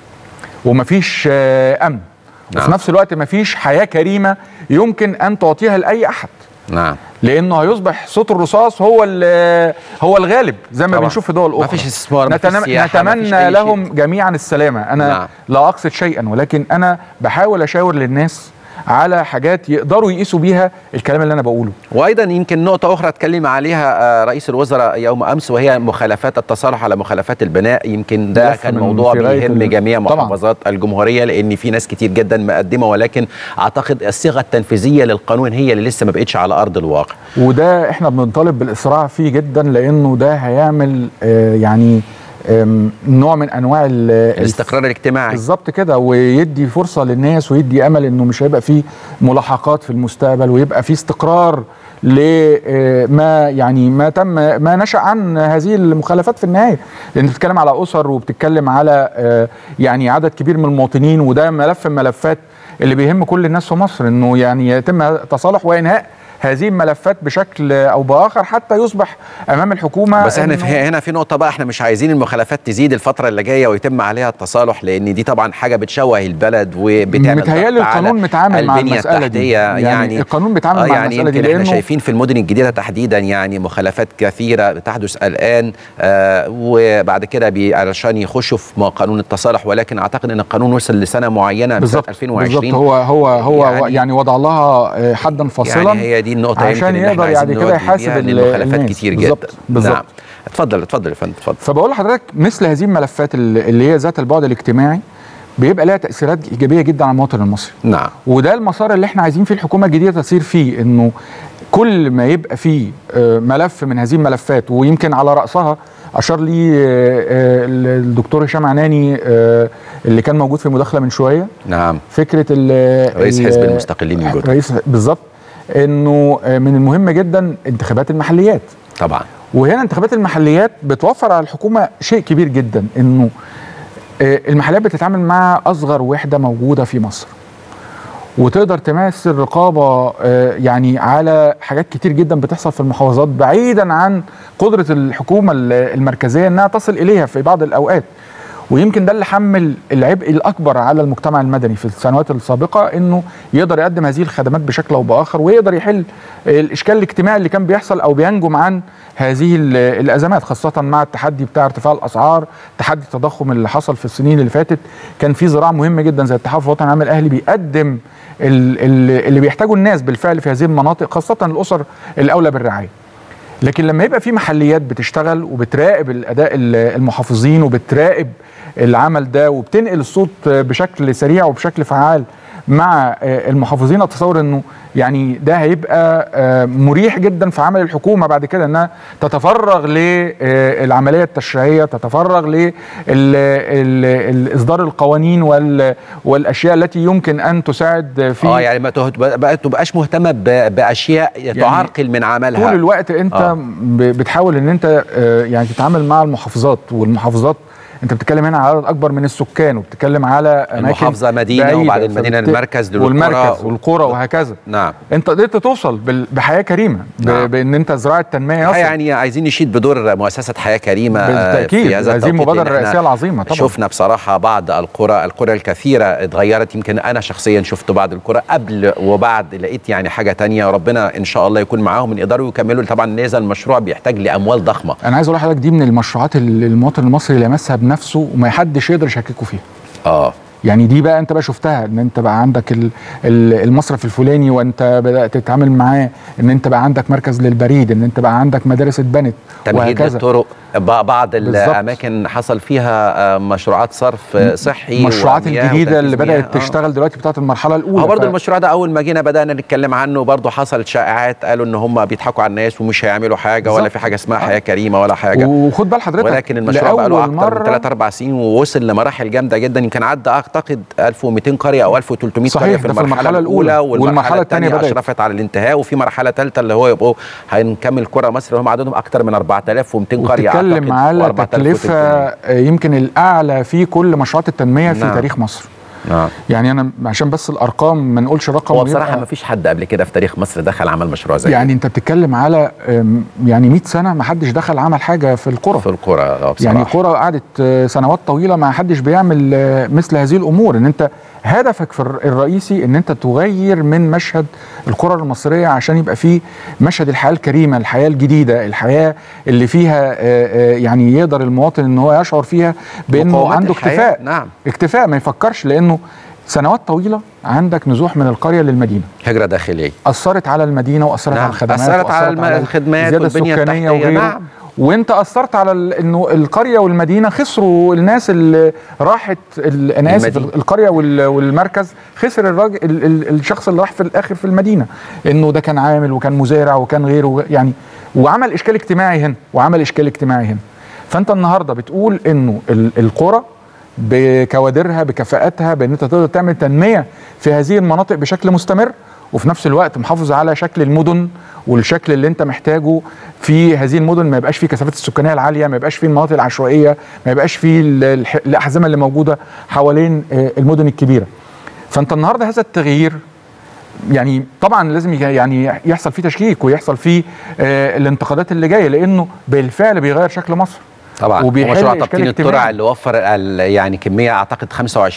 ومفيش آه، امن نعم. وفي نفس الوقت مفيش حياه كريمه يمكن ان تعطيها لاي احد نعم لانه هيصبح صوت الرصاص هو ال- هو الغالب زي ما طبعا. بنشوف في دول اخرى مفيش استثمار، مفيش نتنم- سياحة، مفيش نتمنى أي لهم جميعا السلامه انا نعم. لا اقصد شيئا ولكن انا بحاول اشاور للناس على حاجات يقدروا يقيسوا بيها الكلام اللي انا بقوله وايضا يمكن نقطه اخرى اتكلم عليها آه، رئيس الوزراء يوم امس وهي مخالفات التصالح على مخالفات البناء يمكن ده ملف كان من موضوع في غاية بيهم ال- جميع طبعاً. محافظات الجمهوريه لان في ناس كتير جدا مقدمه ولكن اعتقد الصيغه التنفيذيه للقانون هي اللي لسه ما بقتش على ارض الواقع وده احنا بنطالب بالاسراع فيه جدا لانه ده هيعمل آه، يعني آم، نوع من انواع ال- الاستقرار الاجتماعي بالظبط كده ويدي فرصه للناس ويدي امل انه مش هيبقى فيه ملاحقات في المستقبل ويبقى فيه استقرار لما يعني ما تم ما نشا عن هذه المخالفات في النهايه لان بتتكلم على اسر وبتتكلم على آه، يعني عدد كبير من المواطنين وده ملف من الملفات اللي بيهم كل الناس في مصر انه يعني يتم تصالح وانهاء هذه الملفات بشكل او باخر حتى يصبح امام الحكومه بس احنا إنه- في هنا في نقطه بقى احنا مش عايزين المخالفات تزيد الفتره اللي جايه ويتم عليها التصالح لان دي طبعا حاجه بتشوه البلد وبتعمل متهيألي ضغط على القانون متعامل مع البنية المسألة دي. التحتية يعني يعني القانون بيتعامل آه مع يعني المسألة دي يمكن احنا لأنه- شايفين في المدن الجديده تحديدا يعني مخالفات كثيره بتحدث الان آه وبعد كده بي- علشان يخشوا في م- قانون التصالح ولكن اعتقد ان القانون وصل لسنه معينه من سنه بالظبط 2020 بالظبط هو هو هو يعني- يعني, يعني وضع لها آه، حدا فاصلا يعني هي دي النقطه عشان يمكن اللي احنا يقدر عايزين بعد كده نودي يحاسب بيها، ال- لأن المخالفات الناس. كتير بالظبط، جدا بالظبط. نعم اتفضل اتفضل يا فندم اتفضل فبقول لحضرتك مثل هذه الملفات اللي اللي هي ذات البعد الاجتماعي بيبقى لها تاثيرات ايجابيه جدا على المواطن المصري نعم وده المسار اللي احنا عايزين فيه الحكومه الجديده تسير فيه انه كل ما يبقى فيه آه، ملف من هذه الملفات ويمكن على راسها اشار لي آه، آه، الدكتور هشام عناني آه، اللي كان موجود في مداخله من شويه نعم فكره ال- رئيس ال- حزب المستقلين الجدد. رئيس بالظبط انه آه، من المهم جدا انتخابات المحليات طبعا وهنا انتخابات المحليات بتوفر على الحكومه شيء كبير جدا انه آه، المحليات بتتعامل مع اصغر وحده موجوده في مصر وتقدر تمارس الرقابه آه، يعني على حاجات كتير جدا بتحصل في المحافظات بعيدا عن قدره الحكومه ال- المركزيه انها تصل اليها في بعض الاوقات ويمكن ده اللي حمل العبء الاكبر على المجتمع المدني في السنوات السابقه انه يقدر يقدم هذه الخدمات بشكل او باخر ويقدر يحل الاشكال الاجتماعي اللي كان بيحصل او بينجم عن هذه ال- الازمات خاصه مع التحدي بتاع ارتفاع الاسعار تحدي التضخم اللي حصل في السنين اللي فاتت كان في ذراع مهم جدا زي التحالف الوطني العام الاهلي بيقدم ال- ال- اللي بيحتاجه الناس بالفعل في هذه المناطق خاصه الاسر الاولى بالرعايه لكن لما يبقى في محليات بتشتغل وبتراقب الاداء ال- المحافظين وبتراقب العمل ده وبتنقل الصوت بشكل سريع وبشكل فعال مع آه، المحافظين اتصور انه يعني ده هيبقى آه، مريح جدا في عمل الحكومه بعد كده انها تتفرغ للعمليه التشريعيه تتفرغ لاصدار القوانين وال- والاشياء التي يمكن ان تساعد في اه يعني ما تهت- بقى تبقاش مهتمه ب- باشياء تعرقل من عملها طول الوقت انت آه. ب- بتحاول ان انت آه، يعني تتعامل مع المحافظات والمحافظات انت بتتكلم هنا على عدد اكبر من السكان وبتتكلم على اماكن المحافظة مدينة بعيدة، وبعدين مدينة فبت- المركز للقرى. والمركز والقرى وهكذا نعم انت قدرت توصل بال- بحياه كريمه ب- نعم. بان انت زراعه تنميه يصل يعني عايزين نشيد بدور مؤسسة حياة كريمة آه، بالتأكيد. في هذا هذه التوقيت، المبادرة لأن احنا الرئاسية العظيمة طبعا. شفنا بصراحة بعض القرى القرى الكثيرة اتغيرت يمكن أنا شخصيا شفت بعض القرى قبل وبعد لقيت يعني حاجة تانية وربنا إن شاء الله يكون معاهم إن يقدروا يكملوا طبعا هذا المشروع بيحتاج لأموال ضخمة انا عايز اقول لحضرتك دي من المشروعات اللي المواطن المصري لمسها بنفسه وما حدش يقدر يشككه فيها اه يعني دي بقى انت بقى شفتها ان انت بقى عندك ال- ال- المصرف الفلاني وانت بدات تتعامل معاه ان انت بقى عندك مركز للبريد ان انت بقى عندك مدارس اتبنت تمهيد وهكذا للطرق ب- بعض بالظبط. الأماكن حصل فيها آه، مشروعات صرف آه، صحي المشروعات ومياه الجديده اللي وتنفيذ بدات مياه. آه. تشتغل دلوقتي بتاعت المرحله الاولى هو برضه ف- المشروع ده اول ما جينا بدانا نتكلم عنه برضه حصلت شائعات قالوا ان هم بيضحكوا على الناس ومش هيعملوا حاجه ولا بالظبط. في حاجه اسمها حياه كريمه ولا حاجه وخد بال حضرتك ولكن المشروع بقى له لأول اكتر من مرة- 3 4 سنين ووصل لمراحل جامده جدا يمكن عدى اعتقد 1200 قريه او 1300 صحيح، قريه في ده في المرحله, المرحلة الاولى الأولى. والمرحله والمرحلة التانية الثانيه بدأت. اشرفت على الانتهاء وفي مرحله ثالثه اللي هو يبقوا هنكمل قرى مصر هم عددهم اكتر من 4200 قريه وبتتكلم اعتقد على و4300. تكلفه آه، يمكن الاعلى في كل مشروعات التنميه في نعم. تاريخ مصر نعم يعني انا عشان بس الارقام ما نقولش رقم هو ويبقى- بصراحه ما فيش حد قبل كده في تاريخ مصر دخل عمل مشروع زي يعني انت بتتكلم على آم، يعني 100 سنه ما حدش دخل عمل حاجه في القرى في القرى آه، بصراحه يعني قرى قعدت آه، سنوات طويله ما حدش بيعمل آه، مثل هذه الامور ان انت هدفك في الر- الرئيسي ان انت تغير من مشهد القرى المصريه عشان يبقى فيه مشهد الحياه الكريمه الحياه الجديده الحياه اللي فيها آه، آه، يعني يقدر المواطن ان هو يشعر فيها بانه مقومات عنده الحياة، اكتفاء نعم. اكتفاء ما يفكرش لانه سنوات طويله عندك نزوح من القريه للمدينه هجره داخليه اثرت على المدينه واثرت نعم، على الخدمات أثرت على وأثرت الم- الخدمات الزياده والبنية السكانيه التحتية، وغيره نعم. وانت اثرت على ال- انه القريه والمدينه خسروا الناس اللي راحت ال- انا اسف المدينة. القريه وال- والمركز خسر الراجل ال- ال- الشخص اللي راح في الاخر في المدينه انه ده كان عامل وكان مزارع وكان غيره يعني وعمل اشكال اجتماعي هنا وعمل اشكال اجتماعي هنا فانت النهارده بتقول انه ال- القرى بكوادرها بكفاءتها بان انت تقدر تعمل تنميه في هذه المناطق بشكل مستمر وفي نفس الوقت محافظ على شكل المدن والشكل اللي انت محتاجه في هذه المدن ما يبقاش فيه كثافات السكانيه العاليه ما يبقاش فيه المناطق العشوائيه ما يبقاش فيه ال- الح- الاحزمه اللي موجوده حوالين آه، المدن الكبيره فانت النهارده هذا التغيير يعني طبعا لازم ي- يعني يحصل فيه تشكيك ويحصل فيه آه الانتقادات اللي جايه لانه بالفعل بيغير شكل مصر طبعا وبيحل ومشروع إشكال تبطين الترع اجتماعي. اللي وفر ال- يعني كميه اعتقد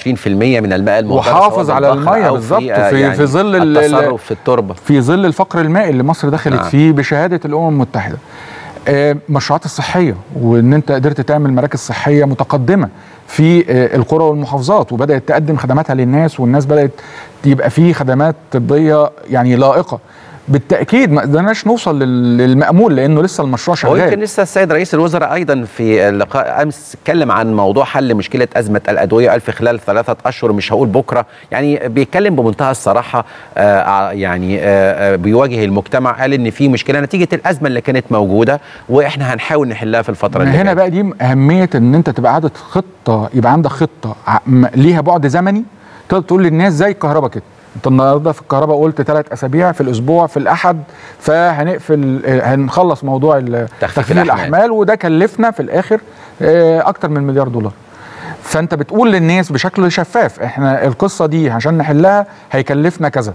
25% من الماء المهدر وحافظ سواء على بالبخر المية أو بالظبط آه، في- في ظل ال- ال- التصرف في التربه في ظل الفقر المائي اللي مصر دخلت نعم. فيه بشهاده الامم المتحده آه، مشروعات الصحيه وان انت قدرت تعمل مراكز صحيه متقدمه في آه، القرى والمحافظات وبدات تقدم خدماتها للناس والناس بدات يبقى في خدمات طبيه يعني لائقه بالتاكيد ما قدرناش نوصل لل- للمامول لانه لسه المشروع هو يمكن شغال لسه السيد رئيس الوزراء ايضا في اللقاء امس اتكلم عن موضوع حل مشكله ازمه الادويه قال في خلال ثلاثه اشهر مش هقول بكره يعني بيتكلم بمنتهى الصراحه آه يعني آه آه، بيواجه المجتمع قال ان في مشكله نتيجه الازمه اللي كانت موجوده واحنا هنحاول نحلها في الفتره اللي هنا جايه بقى دي اهميه ان انت تبقى عادة خطه يبقى عندك خطه ع- م- ليها بعد زمني تقدر تقول للناس زي الكهرباء كده انت النهارده في الكهرباء قلت ثلاث اسابيع في الاسبوع في الاحد فهنقفل آه، هنخلص موضوع ال- تخفيف تخفيف الأحمال. الاحمال وده كلفنا في الاخر آه، اكتر من مليار دولار فانت بتقول للناس بشكل شفاف احنا القصه دي عشان نحلها هيكلفنا كذا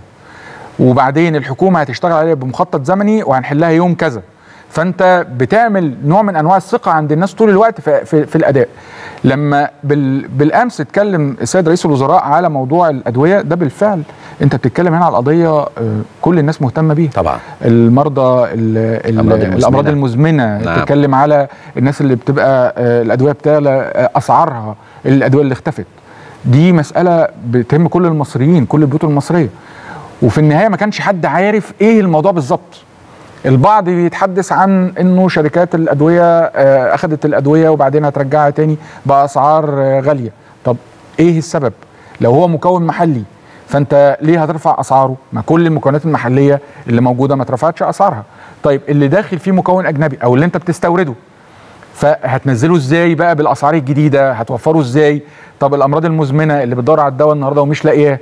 وبعدين الحكومه هتشتغل عليها بمخطط زمني وهنحلها يوم كذا فانت بتعمل نوع من انواع الثقه عند الناس طول الوقت في, في, في الاداء لما بال بالامس اتكلم السيد رئيس الوزراء على موضوع الادويه ده بالفعل انت بتتكلم هنا على قضيه آه، كل الناس مهتمه بيها طبعا المرضى ال ال الأمراض المزمنة. الامراض المزمنه نعم. بتتكلم على الناس اللي بتبقى آه، الادويه بتغلى آه، اسعارها الادويه اللي اختفت دي مساله بتهم كل المصريين كل البيوت المصريه وفي النهايه ما كانش حد عارف ايه الموضوع بالظبط البعض بيتحدث عن انه شركات الادويه آه، اخذت الادويه وبعدين هترجعها تاني باسعار آه، غاليه طب ايه السبب لو هو مكون محلي فانت ليه هترفع اسعاره ما كل المكونات المحليه اللي موجوده ما اترفعتش اسعارها طيب اللي داخل فيه مكون اجنبي او اللي انت بتستورده فهتنزله ازاي بقى بالاسعار الجديده هتوفره ازاي طب الامراض المزمنه اللي بتدور على الدواء النهارده ومش لاقياه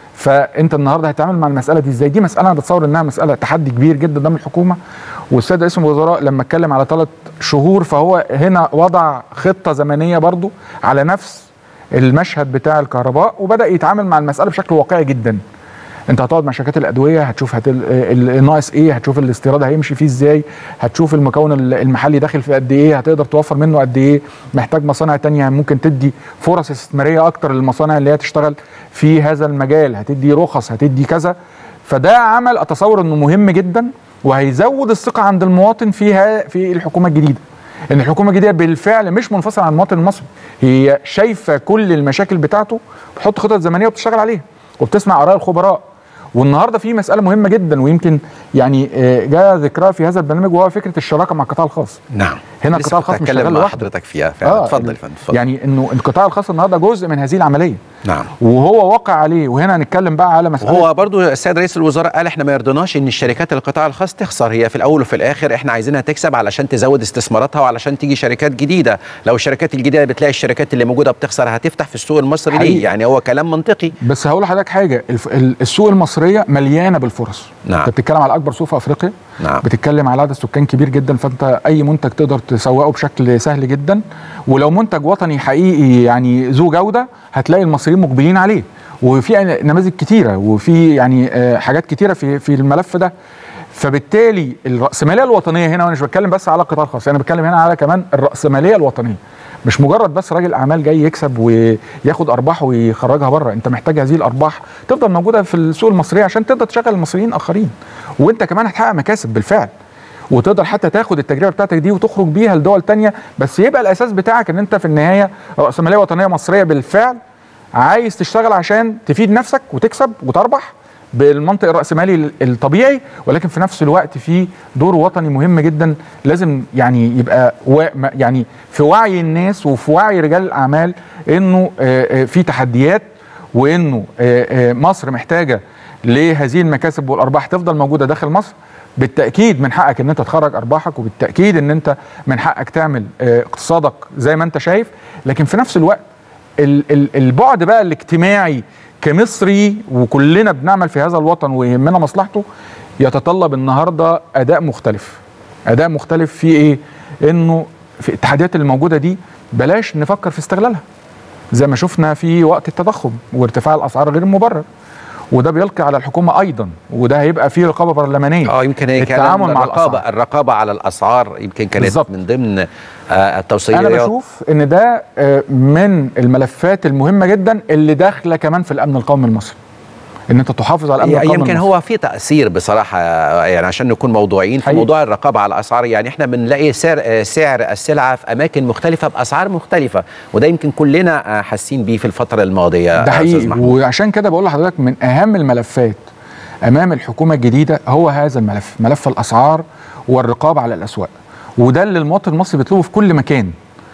فانت النهارده هتتعامل مع المساله دي ازاي دي مساله انا بتصور انها مساله تحدي كبير جدا قدام الحكومه والسيد رئيس الوزراء لما اتكلم على ثلاث شهور فهو هنا وضع خطه زمنيه برضو على نفس المشهد بتاع الكهرباء وبدا يتعامل مع المساله بشكل واقعي جدا انت هتقعد مع شركات الادويه هتشوف هتل... ال- الناقص ايه هتشوف الاستيراد هيمشي فيه ازاي هتشوف المكون ال- المحلي داخل في قد ايه هتقدر توفر منه قد ايه محتاج مصانع تانية ممكن تدي فرص استثماريه اكتر للمصانع اللي هي تشتغل في هذا المجال هتدي رخص هتدي كذا فده عمل اتصور انه مهم جدا وهيزود الثقه عند المواطن فيها في الحكومه الجديده ان الحكومه الجديده بالفعل مش منفصله عن المواطن المصري هي شايفه كل المشاكل بتاعته بتحط خطط زمنيه وبتشتغل عليها وبتسمع اراء الخبراء والنهارده في مساله مهمه جدا ويمكن يعني آه، جاء ذكرها في هذا البرنامج وهو فكره الشراكه مع القطاع الخاص نعم هنا لسه القطاع كنت الخاص مش هتكلم شغال مع لوحده حضرتك فيها فعلا اتفضل يا فندم اتفضل يعني انه القطاع الخاص النهارده جزء من هذه العمليه نعم وهو واقع عليه وهنا هنتكلم بقى على مساله هو برضو السيد رئيس الوزراء قال احنا ما يرضناش ان الشركات القطاع الخاص تخسر هي في الاول وفي الاخر احنا عايزينها تكسب علشان تزود استثماراتها وعلشان تيجي شركات جديده لو الشركات الجديده بتلاقي الشركات اللي موجوده بتخسر هتفتح في السوق المصري حقيقي. ليه يعني هو كلام منطقي بس هقول لحضرتك حاجه الف... ال- السوق المصريه مليانه بالفرص نعم. انت بتتكلم على اكبر سوق في افريقيا نعم. بتتكلم على عدد سكان كبير جدا فانت اي منتج تقدر تسوقه بشكل سهل جدا ولو منتج وطني حقيقي يعني ذو جوده هتلاقي المصريين مقبلين عليه وفي نماذج كتيره وفي يعني آه، حاجات كتيره في في الملف ده فبالتالي الرأسمالية الوطنية هنا وانا مش بتكلم بس على القطاع الخاص انا بتكلم هنا على كمان الرأسمالية الوطنية مش مجرد بس راجل اعمال جاي يكسب وياخد ارباح ويخرجها بره انت محتاج هذه الارباح تفضل موجوده في السوق المصريه عشان تقدر تشغل المصريين اخرين وانت كمان هتحقق مكاسب بالفعل وتقدر حتى تاخد التجربه بتاعتك دي وتخرج بيها لدول تانية بس يبقى الاساس بتاعك ان انت في النهايه راسماليه وطنيه مصريه بالفعل عايز تشتغل عشان تفيد نفسك وتكسب وتربح بالمنطق الرأسمالي الطبيعي ولكن في نفس الوقت في دور وطني مهم جدا لازم يعني يبقى و يعني في وعي الناس وفي وعي رجال الأعمال إنه آه، آه، في تحديات وإنه آه، آه، مصر محتاجة لهذه المكاسب والأرباح تفضل موجودة داخل مصر بالتأكيد من حقك إن أنت تخرج أرباحك وبالتأكيد إن أنت من حقك تعمل آه، اقتصادك زي ما أنت شايف لكن في نفس الوقت ال- ال- البعد بقى الاجتماعي كمصري وكلنا بنعمل في هذا الوطن ويهمنا مصلحته يتطلب النهارده اداء مختلف اداء مختلف في ايه انه في التحديات اللي موجوده دي بلاش نفكر في استغلالها زي ما شفنا في وقت التضخم وارتفاع الاسعار غير المبرر وده بيلقي على الحكومه ايضا وده هيبقى فيه رقابه برلمانيه اه يمكن هي كان التعامل مع الرقابه الاسعار الرقابه على الاسعار يمكن كانت بالظبط. من ضمن آه التوصيات انا بشوف ان ده آه، من الملفات المهمه جدا اللي داخله كمان في الامن القومي المصري ان انت تحافظ على الامن القومي يمكن المصري. هو في تاثير بصراحه يعني عشان نكون موضوعيين في حقيقي. موضوع الرقابه على الاسعار يعني احنا بنلاقي سعر سعر السلعه في اماكن مختلفه باسعار مختلفه وده يمكن كلنا آه، حاسين بيه في الفتره الماضيه ده آه، أستاذ حقيقي محمود. وعشان كده بقول لحضرتك من اهم الملفات امام الحكومه الجديده هو هذا الملف ملف الاسعار والرقابه على الاسواق وده اللي المواطن المصري بيطلبه في كل مكان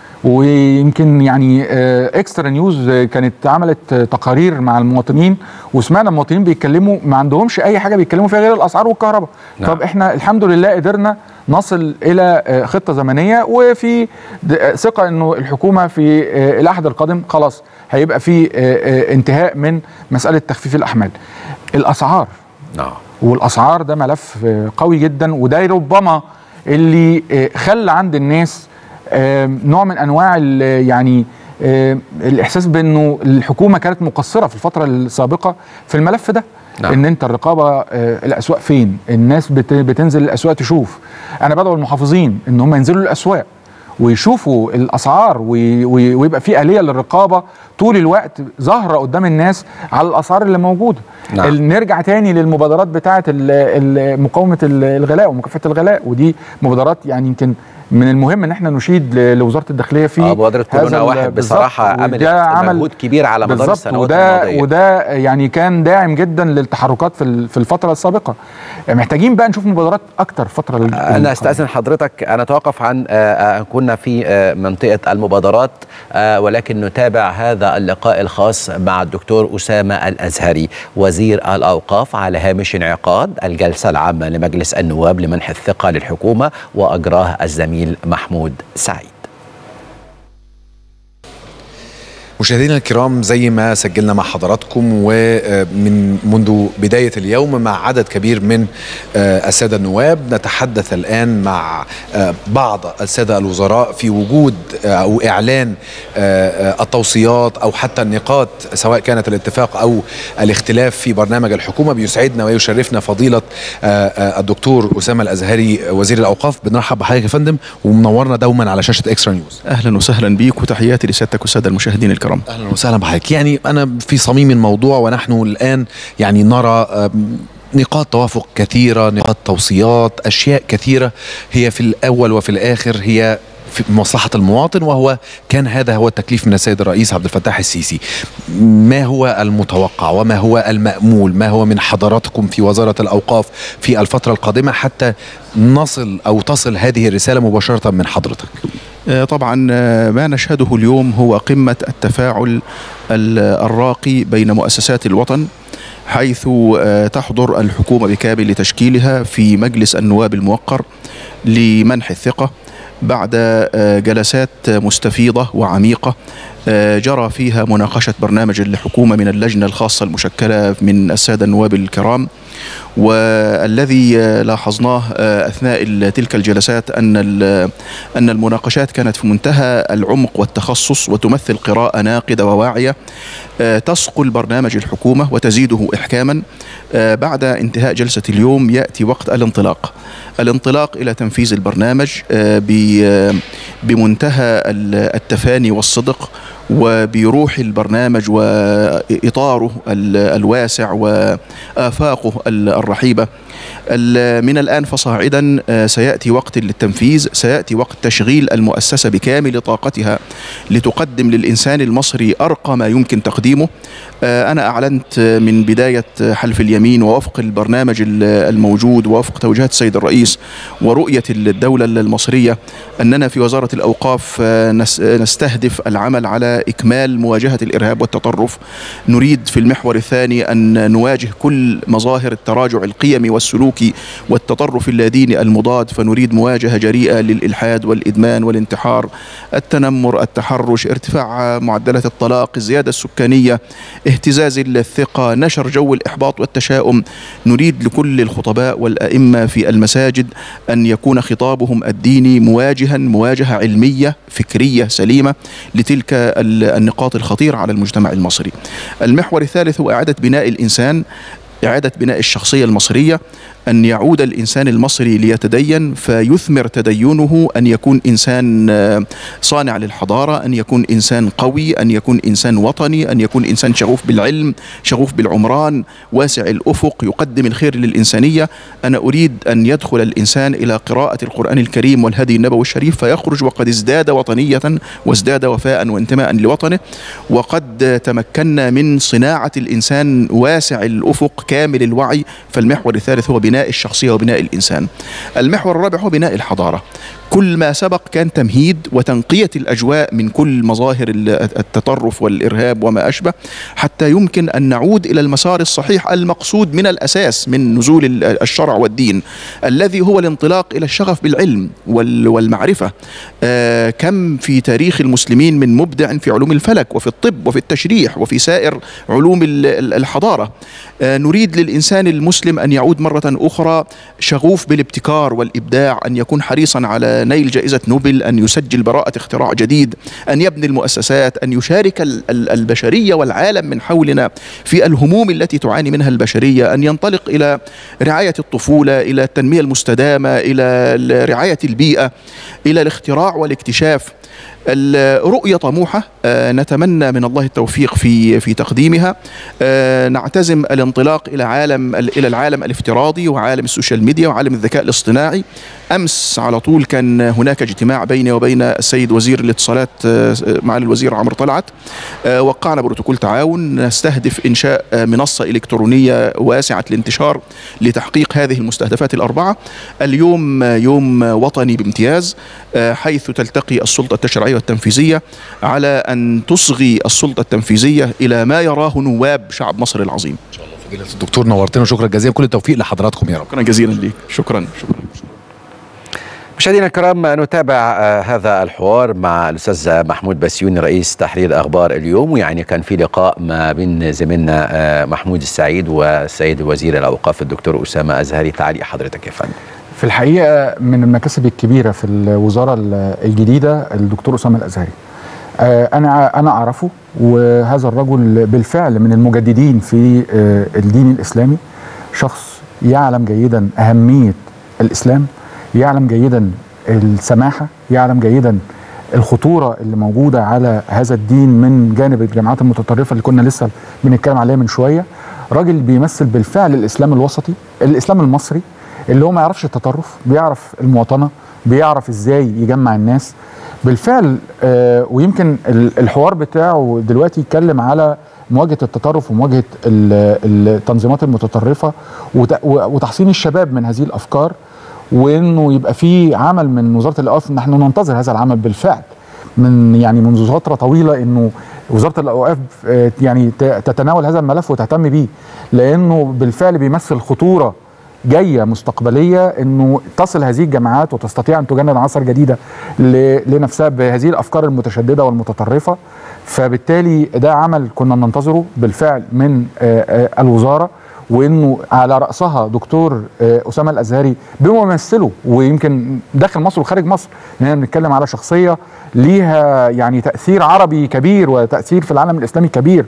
ويمكن يعني آه، اكسترا نيوز آه، كانت عملت آه، تقارير مع المواطنين وسمعنا المواطنين بيتكلموا ما عندهمش اي حاجه بيتكلموا فيها غير الاسعار والكهرباء نعم. طب احنا الحمد لله قدرنا نصل الى آه، خطه زمنيه وفي د- آه، ثقه انه الحكومه في آه، الاحد القادم خلاص هيبقى في آه، آه، انتهاء من مساله تخفيف الاحمال الاسعار نعم والاسعار ده ملف آه، قوي جدا وده ربما اللي آه، خلى عند الناس آه، نوع من انواع ال- يعني آه، الاحساس بانه الحكومه كانت مقصره في الفتره السابقه في الملف ده نعم. ان انت الرقابه آه، الاسواق فين الناس بت- بتنزل الاسواق تشوف انا بدعو المحافظين ان هم ينزلوا الاسواق ويشوفوا الاسعار وي- وي- ويبقى في اليه للرقابه طول الوقت ظاهره قدام الناس على الاسعار اللي موجوده نعم. ال- نرجع تاني للمبادرات بتاعه ال- ال- مقاومه ال- الغلاء ومكافحه الغلاء ودي مبادرات يعني يمكن من المهم ان احنا نشيد ل- لوزاره الداخليه في آه، مبادرة هذا كورونا ال- واحد بالظبط. بصراحة وده عملت عمل مجهود كبير على مدار بالظبط، السنوات وده الماضية. وده يعني كان داعم جدا للتحركات في ال- في الفتره السابقه محتاجين بقى نشوف مبادرات اكتر فتره ال- انا القادمة. استاذن حضرتك انا اتوقف عن آه، آه، كنا في آه، منطقه المبادرات آه، ولكن نتابع هذا اللقاء الخاص مع الدكتور اسامه الازهري وزير الاوقاف على هامش انعقاد الجلسه العامه لمجلس النواب لمنح الثقه للحكومه واجراه الزميل محمود سعيد مشاهدينا الكرام زي ما سجلنا مع حضراتكم ومن منذ بداية اليوم مع عدد كبير من آه، السادة النواب نتحدث الآن مع آه، بعض السادة الوزراء في وجود آه، أو إعلان آه، آه، التوصيات أو حتى النقاط سواء كانت الاتفاق أو الاختلاف في برنامج الحكومة بيسعدنا ويشرفنا فضيلة آه، آه، الدكتور أسامة الأزهري وزير الأوقاف بنرحب بحضرتك يا فندم ومنورنا دوما على شاشة إكسترا نيوز اهلا وسهلا بيك وتحياتي لسيادتك والساده المشاهدين الكرام اهلا وسهلا بحضرتك يعني انا في صميم الموضوع ونحن الان يعني نرى آم، نقاط توافق كثيره نقاط توصيات اشياء كثيره هي في الاول وفي الاخر هي في مصلحة المواطن وهو كان هذا هو التكليف من السيد الرئيس عبد الفتاح السيسي ما هو المتوقع وما هو المأمول ما هو من حضراتكم في وزارة الأوقاف في الفترة القادمة حتى نصل أو تصل هذه الرسالة مباشرة من حضرتك آه، طبعا آه، ما نشهده اليوم هو قمه التفاعل ال- الراقي بين مؤسسات الوطن حيث آه، تحضر الحكومه بكامل لتشكيلها في مجلس النواب الموقر لمنح الثقه بعد آه، جلسات مستفيضه وعميقه آه، جرى فيها مناقشه برنامج الحكومه من اللجنه الخاصه المشكله من الساده النواب الكرام والذي آه، لاحظناه آه، اثناء ال- تلك الجلسات ان ال- ان المناقشات كانت في منتهى العمق والتخصص وتمثل قراءه ناقده وواعيه آه، تصقل برنامج الحكومه وتزيده احكاما آه، بعد انتهاء جلسه اليوم ياتي وقت الانطلاق الانطلاق الى تنفيذ البرنامج آه، ب- آه، بمنتهى ال- التفاني والصدق وبروح البرنامج واطاره ال- الواسع وافاقه ال- الرحيبه ال- من الان فصاعدا آه، سياتي وقت للتنفيذ سياتي وقت تشغيل المؤسسه بكامل طاقتها لتقدم للانسان المصري ارقى ما يمكن تقديمه آه، انا اعلنت آه، من بدايه آه، حلف اليمين ووفق البرنامج ال- الموجود ووفق توجيهات السيد الرئيس ورؤيه الدوله المصريه اننا في وزاره الاوقاف آه، نس- آه، نستهدف العمل على اكمال مواجهه الارهاب والتطرف نريد في المحور الثاني ان نواجه كل مظاهر التراجع القيمي والسلوكي والتطرف اللاديني المضاد فنريد مواجهه جريئه للالحاد والادمان والانتحار التنمر التحرش ارتفاع معدلات الطلاق الزياده السكانيه اهتزاز الثقه نشر جو الاحباط والتشاؤم نريد لكل الخطباء والائمه في المساجد ان يكون خطابهم الديني مواجها مواجهه علميه فكريه سليمه لتلك ال- النقاط الخطيره على المجتمع المصري. المحور الثالث هو اعاده بناء الانسان إعادة بناء الشخصية المصرية أن يعود الإنسان المصري ليتدين فيثمر تدينه أن يكون إنسان آه، صانع للحضارة أن يكون إنسان قوي أن يكون إنسان وطني أن يكون إنسان شغوف بالعلم شغوف بالعمران واسع الأفق يقدم الخير للإنسانية أنا أريد أن يدخل الإنسان إلى قراءة القرآن الكريم والهدي النبوي الشريف فيخرج وقد ازداد وطنية وازداد وفاء وانتماء لوطنه وقد تمكنا من صناعة الإنسان واسع الأفق كامل الوعي فالمحور الثالث هو بناء الشخصية وبناء الإنسان المحور الرابع هو بناء الحضارة كل ما سبق كان تمهيد وتنقية الأجواء من كل مظاهر ال- التطرف والإرهاب وما أشبه حتى يمكن أن نعود إلى المسار الصحيح المقصود من الأساس من نزول ال- الشرع والدين الذي هو الانطلاق إلى الشغف بالعلم وال- والمعرفة آه كم في تاريخ المسلمين من مبدع في علوم الفلك وفي الطب وفي التشريح وفي سائر علوم ال- ال- الحضارة آه نريد للإنسان المسلم أن يعود مرة أخرى شغوف بالابتكار والإبداع أن يكون حريصا على نيل جائزة نوبل أن يسجل براءة اختراع جديد أن يبني المؤسسات أن يشارك ال- ال- البشرية والعالم من حولنا في الهموم التي تعاني منها البشرية أن ينطلق إلى رعاية الطفولة إلى التنمية المستدامة إلى ال- رعاية البيئة إلى الاختراع والاكتشاف الرؤية طموحة آه، نتمنى من الله التوفيق في في تقديمها آه، نعتزم الانطلاق إلى عالم إلى العالم الافتراضي وعالم السوشيال ميديا وعالم الذكاء الاصطناعي أمس على طول كان هناك اجتماع بيني وبين السيد وزير الاتصالات آه، معالي الوزير عمرو طلعت آه، وقعنا بروتوكول تعاون نستهدف إنشاء آه، منصة إلكترونية واسعة الانتشار لتحقيق هذه المستهدفات الأربعة اليوم آه، يوم وطني بامتياز آه، حيث تلتقي السلطة التشريعية والتنفيذية على أن تصغي السلطة التنفيذية إلى ما يراه نواب شعب مصر العظيم فضيلة الدكتور نورتنا وشكرا جزيلا كل التوفيق لحضراتكم يا رب شكرا جزيلا ليك شكرا شكرا مشاهدينا الكرام نتابع آه، هذا الحوار مع الاستاذ محمود بسيوني رئيس تحرير اخبار اليوم ويعني كان في لقاء ما بين زميلنا آه، محمود السعيد والسيد وزير الاوقاف الدكتور اسامه ازهري تعالي حضرتك يا فندم في الحقيقه من المكاسب الكبيره في الوزاره ال- الجديده الدكتور اسامه الازهري آه، انا انا اعرفه وهذا الرجل بالفعل من المجددين في آه، الدين الاسلامي شخص يعلم جيدا اهميه الاسلام يعلم جيدا السماحه يعلم جيدا الخطوره اللي موجوده على هذا الدين من جانب الجامعات المتطرفه اللي كنا لسه بنتكلم عليها من شويه راجل بيمثل بالفعل الاسلام الوسطي الاسلام المصري اللي هو ما يعرفش التطرف بيعرف المواطنه بيعرف ازاي يجمع الناس بالفعل آه ويمكن ال- الحوار بتاعه دلوقتي يتكلم على مواجهه التطرف ومواجهه ال- التنظيمات المتطرفه وت- وتحصين الشباب من هذه الافكار وانه يبقى في عمل من وزاره الاوقاف نحن ننتظر هذا العمل بالفعل من يعني منذ فتره طويله انه وزاره الاوقاف آه، يعني ت- تتناول هذا الملف وتهتم بيه لانه بالفعل بيمثل خطوره جايه مستقبليه انه تصل هذه الجماعات وتستطيع ان تجند عناصر جديده ل- لنفسها بهذه الافكار المتشدده والمتطرفه فبالتالي ده عمل كنا ننتظره بالفعل من آه، آه، الوزاره وانه على راسها دكتور آه، اسامه الازهري بممثله ويمكن داخل مصر وخارج مصر لاننا بنتكلم على شخصيه ليها يعني تاثير عربي كبير وتاثير في العالم الاسلامي كبير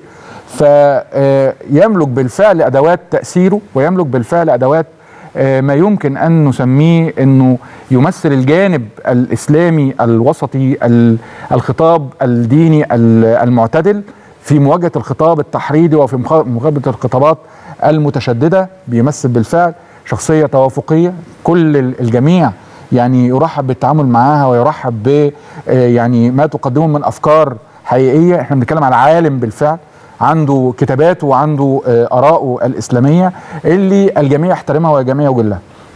فيملك بالفعل ادوات تاثيره ويملك بالفعل ادوات آه، ما يمكن ان نسميه انه يمثل الجانب الاسلامي الوسطي ال- الخطاب الديني ال- المعتدل في مواجهه الخطاب التحريضي وفي مخ- مقابله الخطابات المتشدده بيمثل بالفعل شخصيه توافقيه كل ال- الجميع يعني يرحب بالتعامل معاها ويرحب ب آه، يعني ما تقدمه من افكار حقيقيه احنا بنتكلم على عالم بالفعل عنده كتاباته وعنده آه، آراءه الإسلامية اللي الجميع يحترمها والجميع يجلها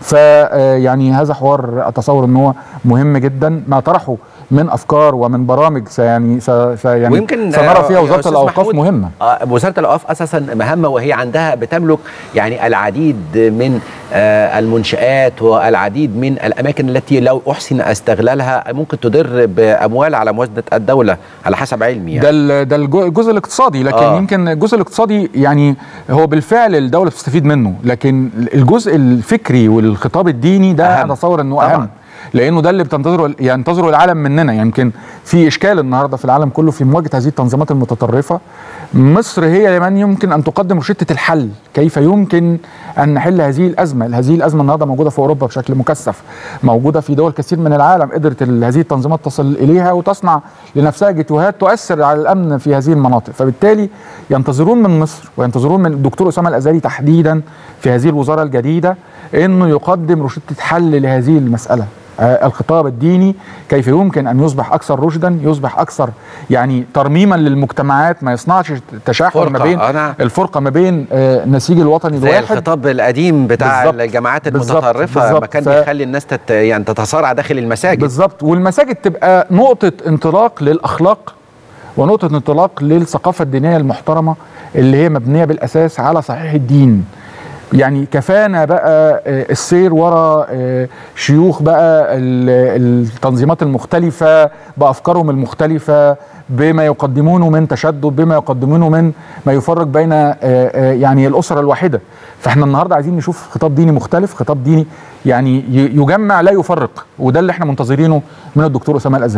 فيعني هذا حوار أتصور أنه هو مهم جدا ما طرحه من أفكار ومن برامج سيعني سي يعني ويمكن سنرى آه، فيها يا وزارة أستاذ الأوقاف محمود، مهمة آه، وزاره الاوقاف اساسا مهمه وهي عندها بتملك يعني العديد من آه، المنشات والعديد من الاماكن التي لو احسن استغلالها ممكن تدر باموال على موازنه الدوله على حسب علمي يعني. ده ال- ده الجو- الجزء الاقتصادي لكن آه. آه. يمكن الجزء الاقتصادي يعني هو بالفعل الدوله بتستفيد منه لكن الجزء الفكري والخطاب الديني ده أهم. اتصور انه طبعاً. اهم لانه ده اللي بتنتظره ينتظره العالم مننا يمكن في اشكال النهارده في العالم كله في مواجهه هذه التنظيمات المتطرفه مصر هي من يمكن ان تقدم روشته الحل كيف يمكن ان نحل هذه الازمه هذه الازمه النهارده موجوده في اوروبا بشكل مكثف موجوده في دول كثير من العالم قدرت ال- هذه التنظيمات تصل اليها وتصنع لنفسها جتوهات تؤثر على الامن في هذه المناطق فبالتالي ينتظرون من مصر وينتظرون من الدكتور اسامه الازهري تحديدا في هذه الوزاره الجديده انه يقدم روشته حل لهذه المساله آه، الخطاب الديني كيف يمكن ان يصبح اكثر رشدا يصبح اكثر يعني ترميما للمجتمعات ما يصنعش تشاحن ما فرقة، بين أنا- الفرقه ما بين آه، النسيج الوطني زي الواحد الخطاب القديم بتاع بالظبط. الجماعات بالظبط. المتطرفه بالظبط. ما كان ف- بيخلي الناس تت يعني تتصارع داخل المساجد بالظبط والمساجد تبقى نقطة انطلاق للأخلاق ونقطة انطلاق للثقافة الدينية المحترمة اللي هي مبنية بالأساس على صحيح الدين يعني كفانا بقى آه، السير ورا آه، شيوخ بقى ال- التنظيمات المختلفة بأفكارهم المختلفة بما يقدمونه من تشدد بما يقدمونه من ما يفرق بين آه، آه، يعني الأسرة الواحدة فاحنا النهاردة عايزين نشوف خطاب ديني مختلف خطاب ديني يعني ي- يجمع لا يفرق وده اللي احنا منتظرينه من الدكتور أسامة الأزهري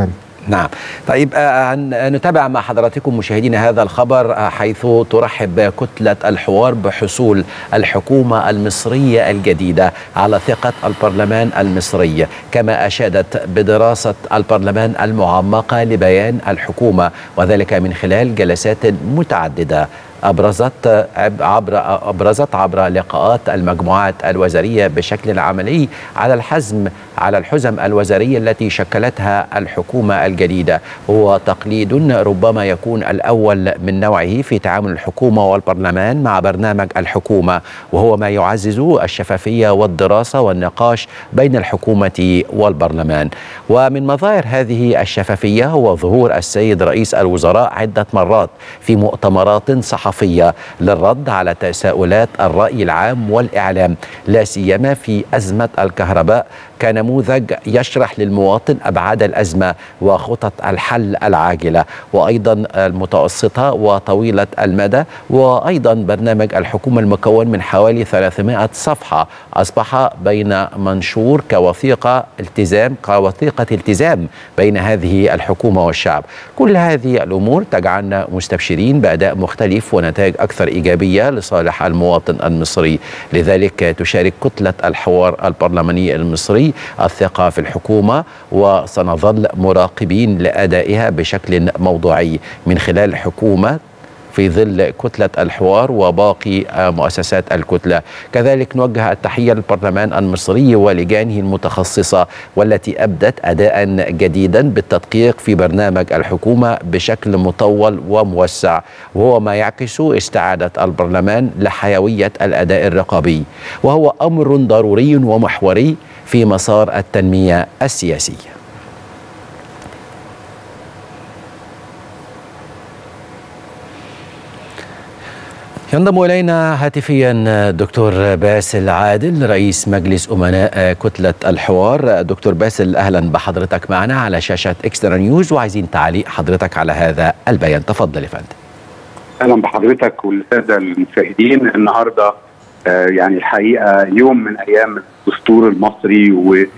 نعم طيب آه، هن- نتابع مع حضراتكم مشاهدينا هذا الخبر آه، حيث ترحب كتلة الحوار بحصول الحكومة المصرية الجديدة على ثقة البرلمان المصري كما أشادت بدراسة البرلمان المعمقة لبيان الحكومة وذلك من خلال جلسات متعددة أبرزت عب- عبر أبرزت عبر لقاءات المجموعات الوزارية بشكل عملي على الحزم على الحزم الوزارية التي شكلتها الحكومة الجديدة هو تقليد ربما يكون الأول من نوعه في تعامل الحكومة والبرلمان مع برنامج الحكومة وهو ما يعزز الشفافية والدراسة والنقاش بين الحكومة والبرلمان ومن مظاهر هذه الشفافية هو ظهور السيد رئيس الوزراء عدة مرات في مؤتمرات صحفية للرد على تساؤلات الرأي العام والإعلام لا سيما في أزمة الكهرباء كنموذج يشرح للمواطن أبعاد الأزمة وخطط الحل العاجلة وأيضا المتوسطة وطويلة المدى وأيضا برنامج الحكومة المكون من حوالي 300 صفحة أصبح بين منشور كوثيقة التزام كوثيقة التزام بين هذه الحكومة والشعب كل هذه الأمور تجعلنا مستبشرين بأداء مختلف ونتائج أكثر إيجابية لصالح المواطن المصري لذلك تشارك كتلة الحوار البرلماني المصري الثقة في الحكومة وسنظل مراقبين لأدائها بشكل موضوعي من خلال حكومة في ظل كتلة الحوار وباقي آه، مؤسسات الكتلة كذلك نوجه التحية للبرلمان المصري ولجانه المتخصصة والتي أبدت أداء جديدا بالتدقيق في برنامج الحكومة بشكل مطول وموسع وهو ما يعكس استعادة البرلمان لحيوية الأداء الرقابي وهو أمر ضروري ومحوري في مسار التنمية السياسية ينضم الينا هاتفيا دكتور باسل عادل رئيس مجلس امناء كتله الحوار دكتور باسل اهلا بحضرتك معنا على شاشه اكسترا نيوز وعايزين تعليق حضرتك على هذا البيان تفضل يا فندم اهلا بحضرتك والساده المشاهدين النهارده آه، يعني الحقيقه يوم من ايام الدستور المصري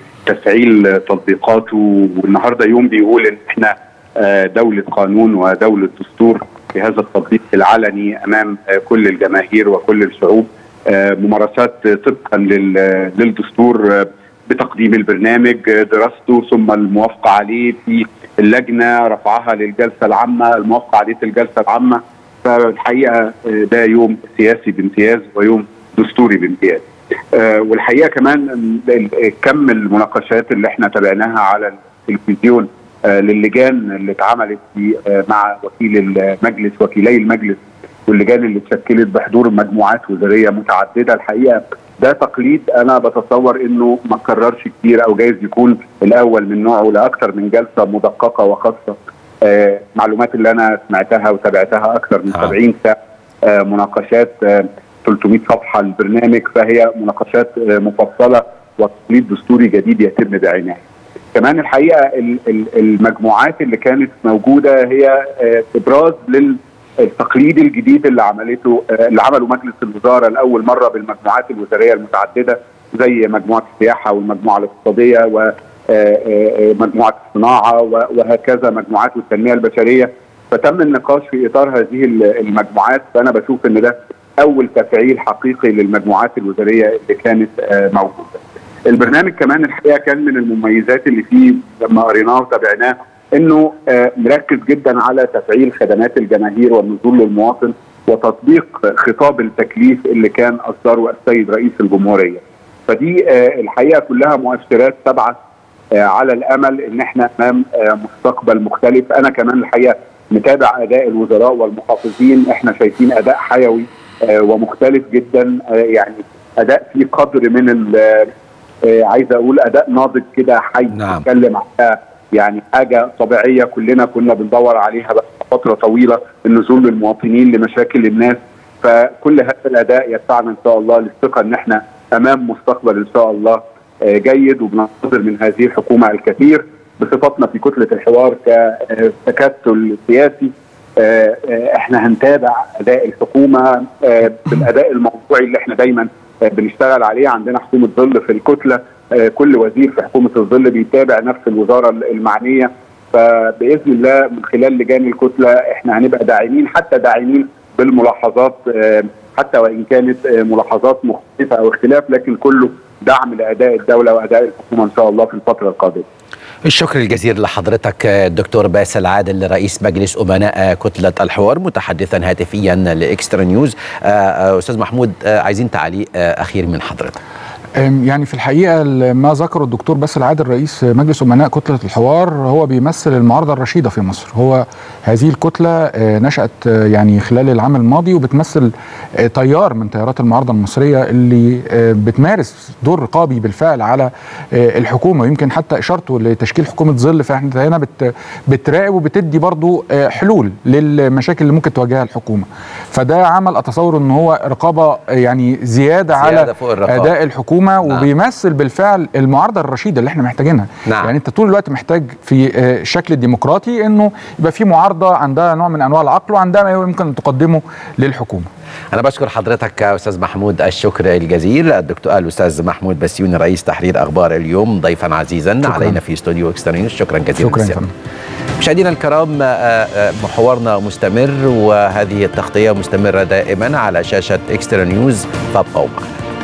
وتفعيل تطبيقاته والنهارده يوم بيقول ان احنا آه، دوله قانون ودوله دستور في هذا التطبيق العلني امام آه، كل الجماهير وكل الشعوب آه، ممارسات طبقا لل- للدستور آه، بتقديم البرنامج آه، دراسته ثم الموافقه عليه في اللجنه رفعها للجلسه العامه الموافقه عليه في الجلسه العامه فالحقيقه آه، ده يوم سياسي بامتياز ويوم دستوري بامتياز آه، والحقيقه كمان ال- ال- كم المناقشات اللي احنا تابعناها على التلفزيون آه، للجان اللي اتعملت في آه، مع وكيل المجلس وكيلي المجلس واللجان اللي اتشكلت بحضور مجموعات وزاريه متعدده الحقيقه ده تقليد انا بتصور انه ما اتكررش كتير او جايز يكون الاول من نوعه لاكثر من جلسه مدققه وخاصه آه، معلومات اللي انا سمعتها وتابعتها اكثر من 70 ساعه آه، مناقشات آه، 300 صفحه البرنامج فهي مناقشات آه، مفصله وتقليد دستوري جديد يتم بعنايه. كمان الحقيقه ال- ال- المجموعات اللي كانت موجوده هي آه، ابراز للتقليد الجديد اللي عملته آه، اللي عمله مجلس الوزاره لاول مره بالمجموعات الوزاريه المتعدده زي مجموعه السياحه والمجموعه الاقتصاديه و آه، آه، مجموعه الصناعه و- وهكذا مجموعات التنميه البشريه فتم النقاش في اطار هذه ال- المجموعات فانا بشوف ان ده اول تفعيل حقيقي للمجموعات الوزاريه اللي كانت آه، موجوده. البرنامج كمان الحقيقه كان من المميزات اللي فيه لما قريناه وتابعناه انه آه، مركز جدا على تفعيل خدمات الجماهير والنزول للمواطن وتطبيق خطاب التكليف اللي كان اصدره السيد رئيس الجمهوريه. فدي آه، الحقيقه كلها مؤشرات تبعث آه، على الامل ان احنا امام آه، مستقبل مختلف انا كمان الحقيقه متابع اداء الوزراء والمحافظين احنا شايفين اداء حيوي آه، ومختلف جدا آه، يعني اداء فيه قدر من ال- آه، عايز اقول اداء ناضج كده حي نعم. بيتكلم على يعني حاجه طبيعيه كلنا كنا بندور عليها بقى فتره طويله النزول للمواطنين لمشاكل الناس فكل هذا الاداء يدفعنا ان شاء الله للثقه ان احنا امام مستقبل ان شاء الله آه، جيد وبننتظر من هذه الحكومه الكثير بصفتنا في كتله الحوار كتكتل سياسي آه، آه، احنا هنتابع اداء الحكومه آه، بالاداء الموضوعي اللي احنا دايما آه، بنشتغل عليه عندنا حكومه ظل في الكتله آه، كل وزير في حكومه الظل بيتابع نفس الوزاره المعنيه فباذن الله من خلال لجان الكتله احنا هنبقى داعمين حتى داعمين بالملاحظات آه، حتى وان كانت آه، ملاحظات مختلفه او اختلاف لكن كله دعم لاداء الدوله واداء الحكومه ان شاء الله في الفتره القادمه. الشكر الجزيل لحضرتك الدكتور باسل عادل رئيس مجلس أمناء كتلة الحوار متحدثا هاتفيا لإكسترا نيوز آه، آه، أستاذ محمود آه، عايزين تعليق آه، أخير من حضرتك أم، يعني في الحقيقه ما ذكره الدكتور باسل عادل رئيس مجلس امناء كتله الحوار هو بيمثل المعارضه الرشيده في مصر هو هذه الكتله آه، نشات آه، يعني خلال العام الماضي وبتمثل آه، تيار من تيارات المعارضه المصريه اللي آه، بتمارس دور رقابي بالفعل على آه، الحكومه ويمكن حتى اشارته لتشكيل حكومه ظل فاحنا هنا بت بتراقب وبتدي برضو آه، حلول للمشاكل اللي ممكن تواجهها الحكومه فده عمل اتصور ان هو رقابه آه، يعني زياده, زيادة على فوق الرقابة. اداء الحكومه نعم. وبيمثل بالفعل المعارضه الرشيده اللي احنا محتاجينها نعم. يعني انت طول الوقت محتاج في آه، الشكل الديمقراطي انه يبقى في معارضه عندها نوع من انواع العقل وعندها ما يمكن ان تقدمه للحكومه أنا بشكر حضرتك يا أستاذ محمود الشكر الجزيل الدكتور الأستاذ محمود بسيوني رئيس تحرير أخبار اليوم ضيفا عزيزا شكراً. علينا في استوديو إكسترا نيوز شكرا جزيلا شكرا يا للسيادة. فندم مشاهدينا الكرام آه، آه، محورنا مستمر وهذه التغطية مستمرة دائما على شاشة إكسترا نيوز فابقوا معنا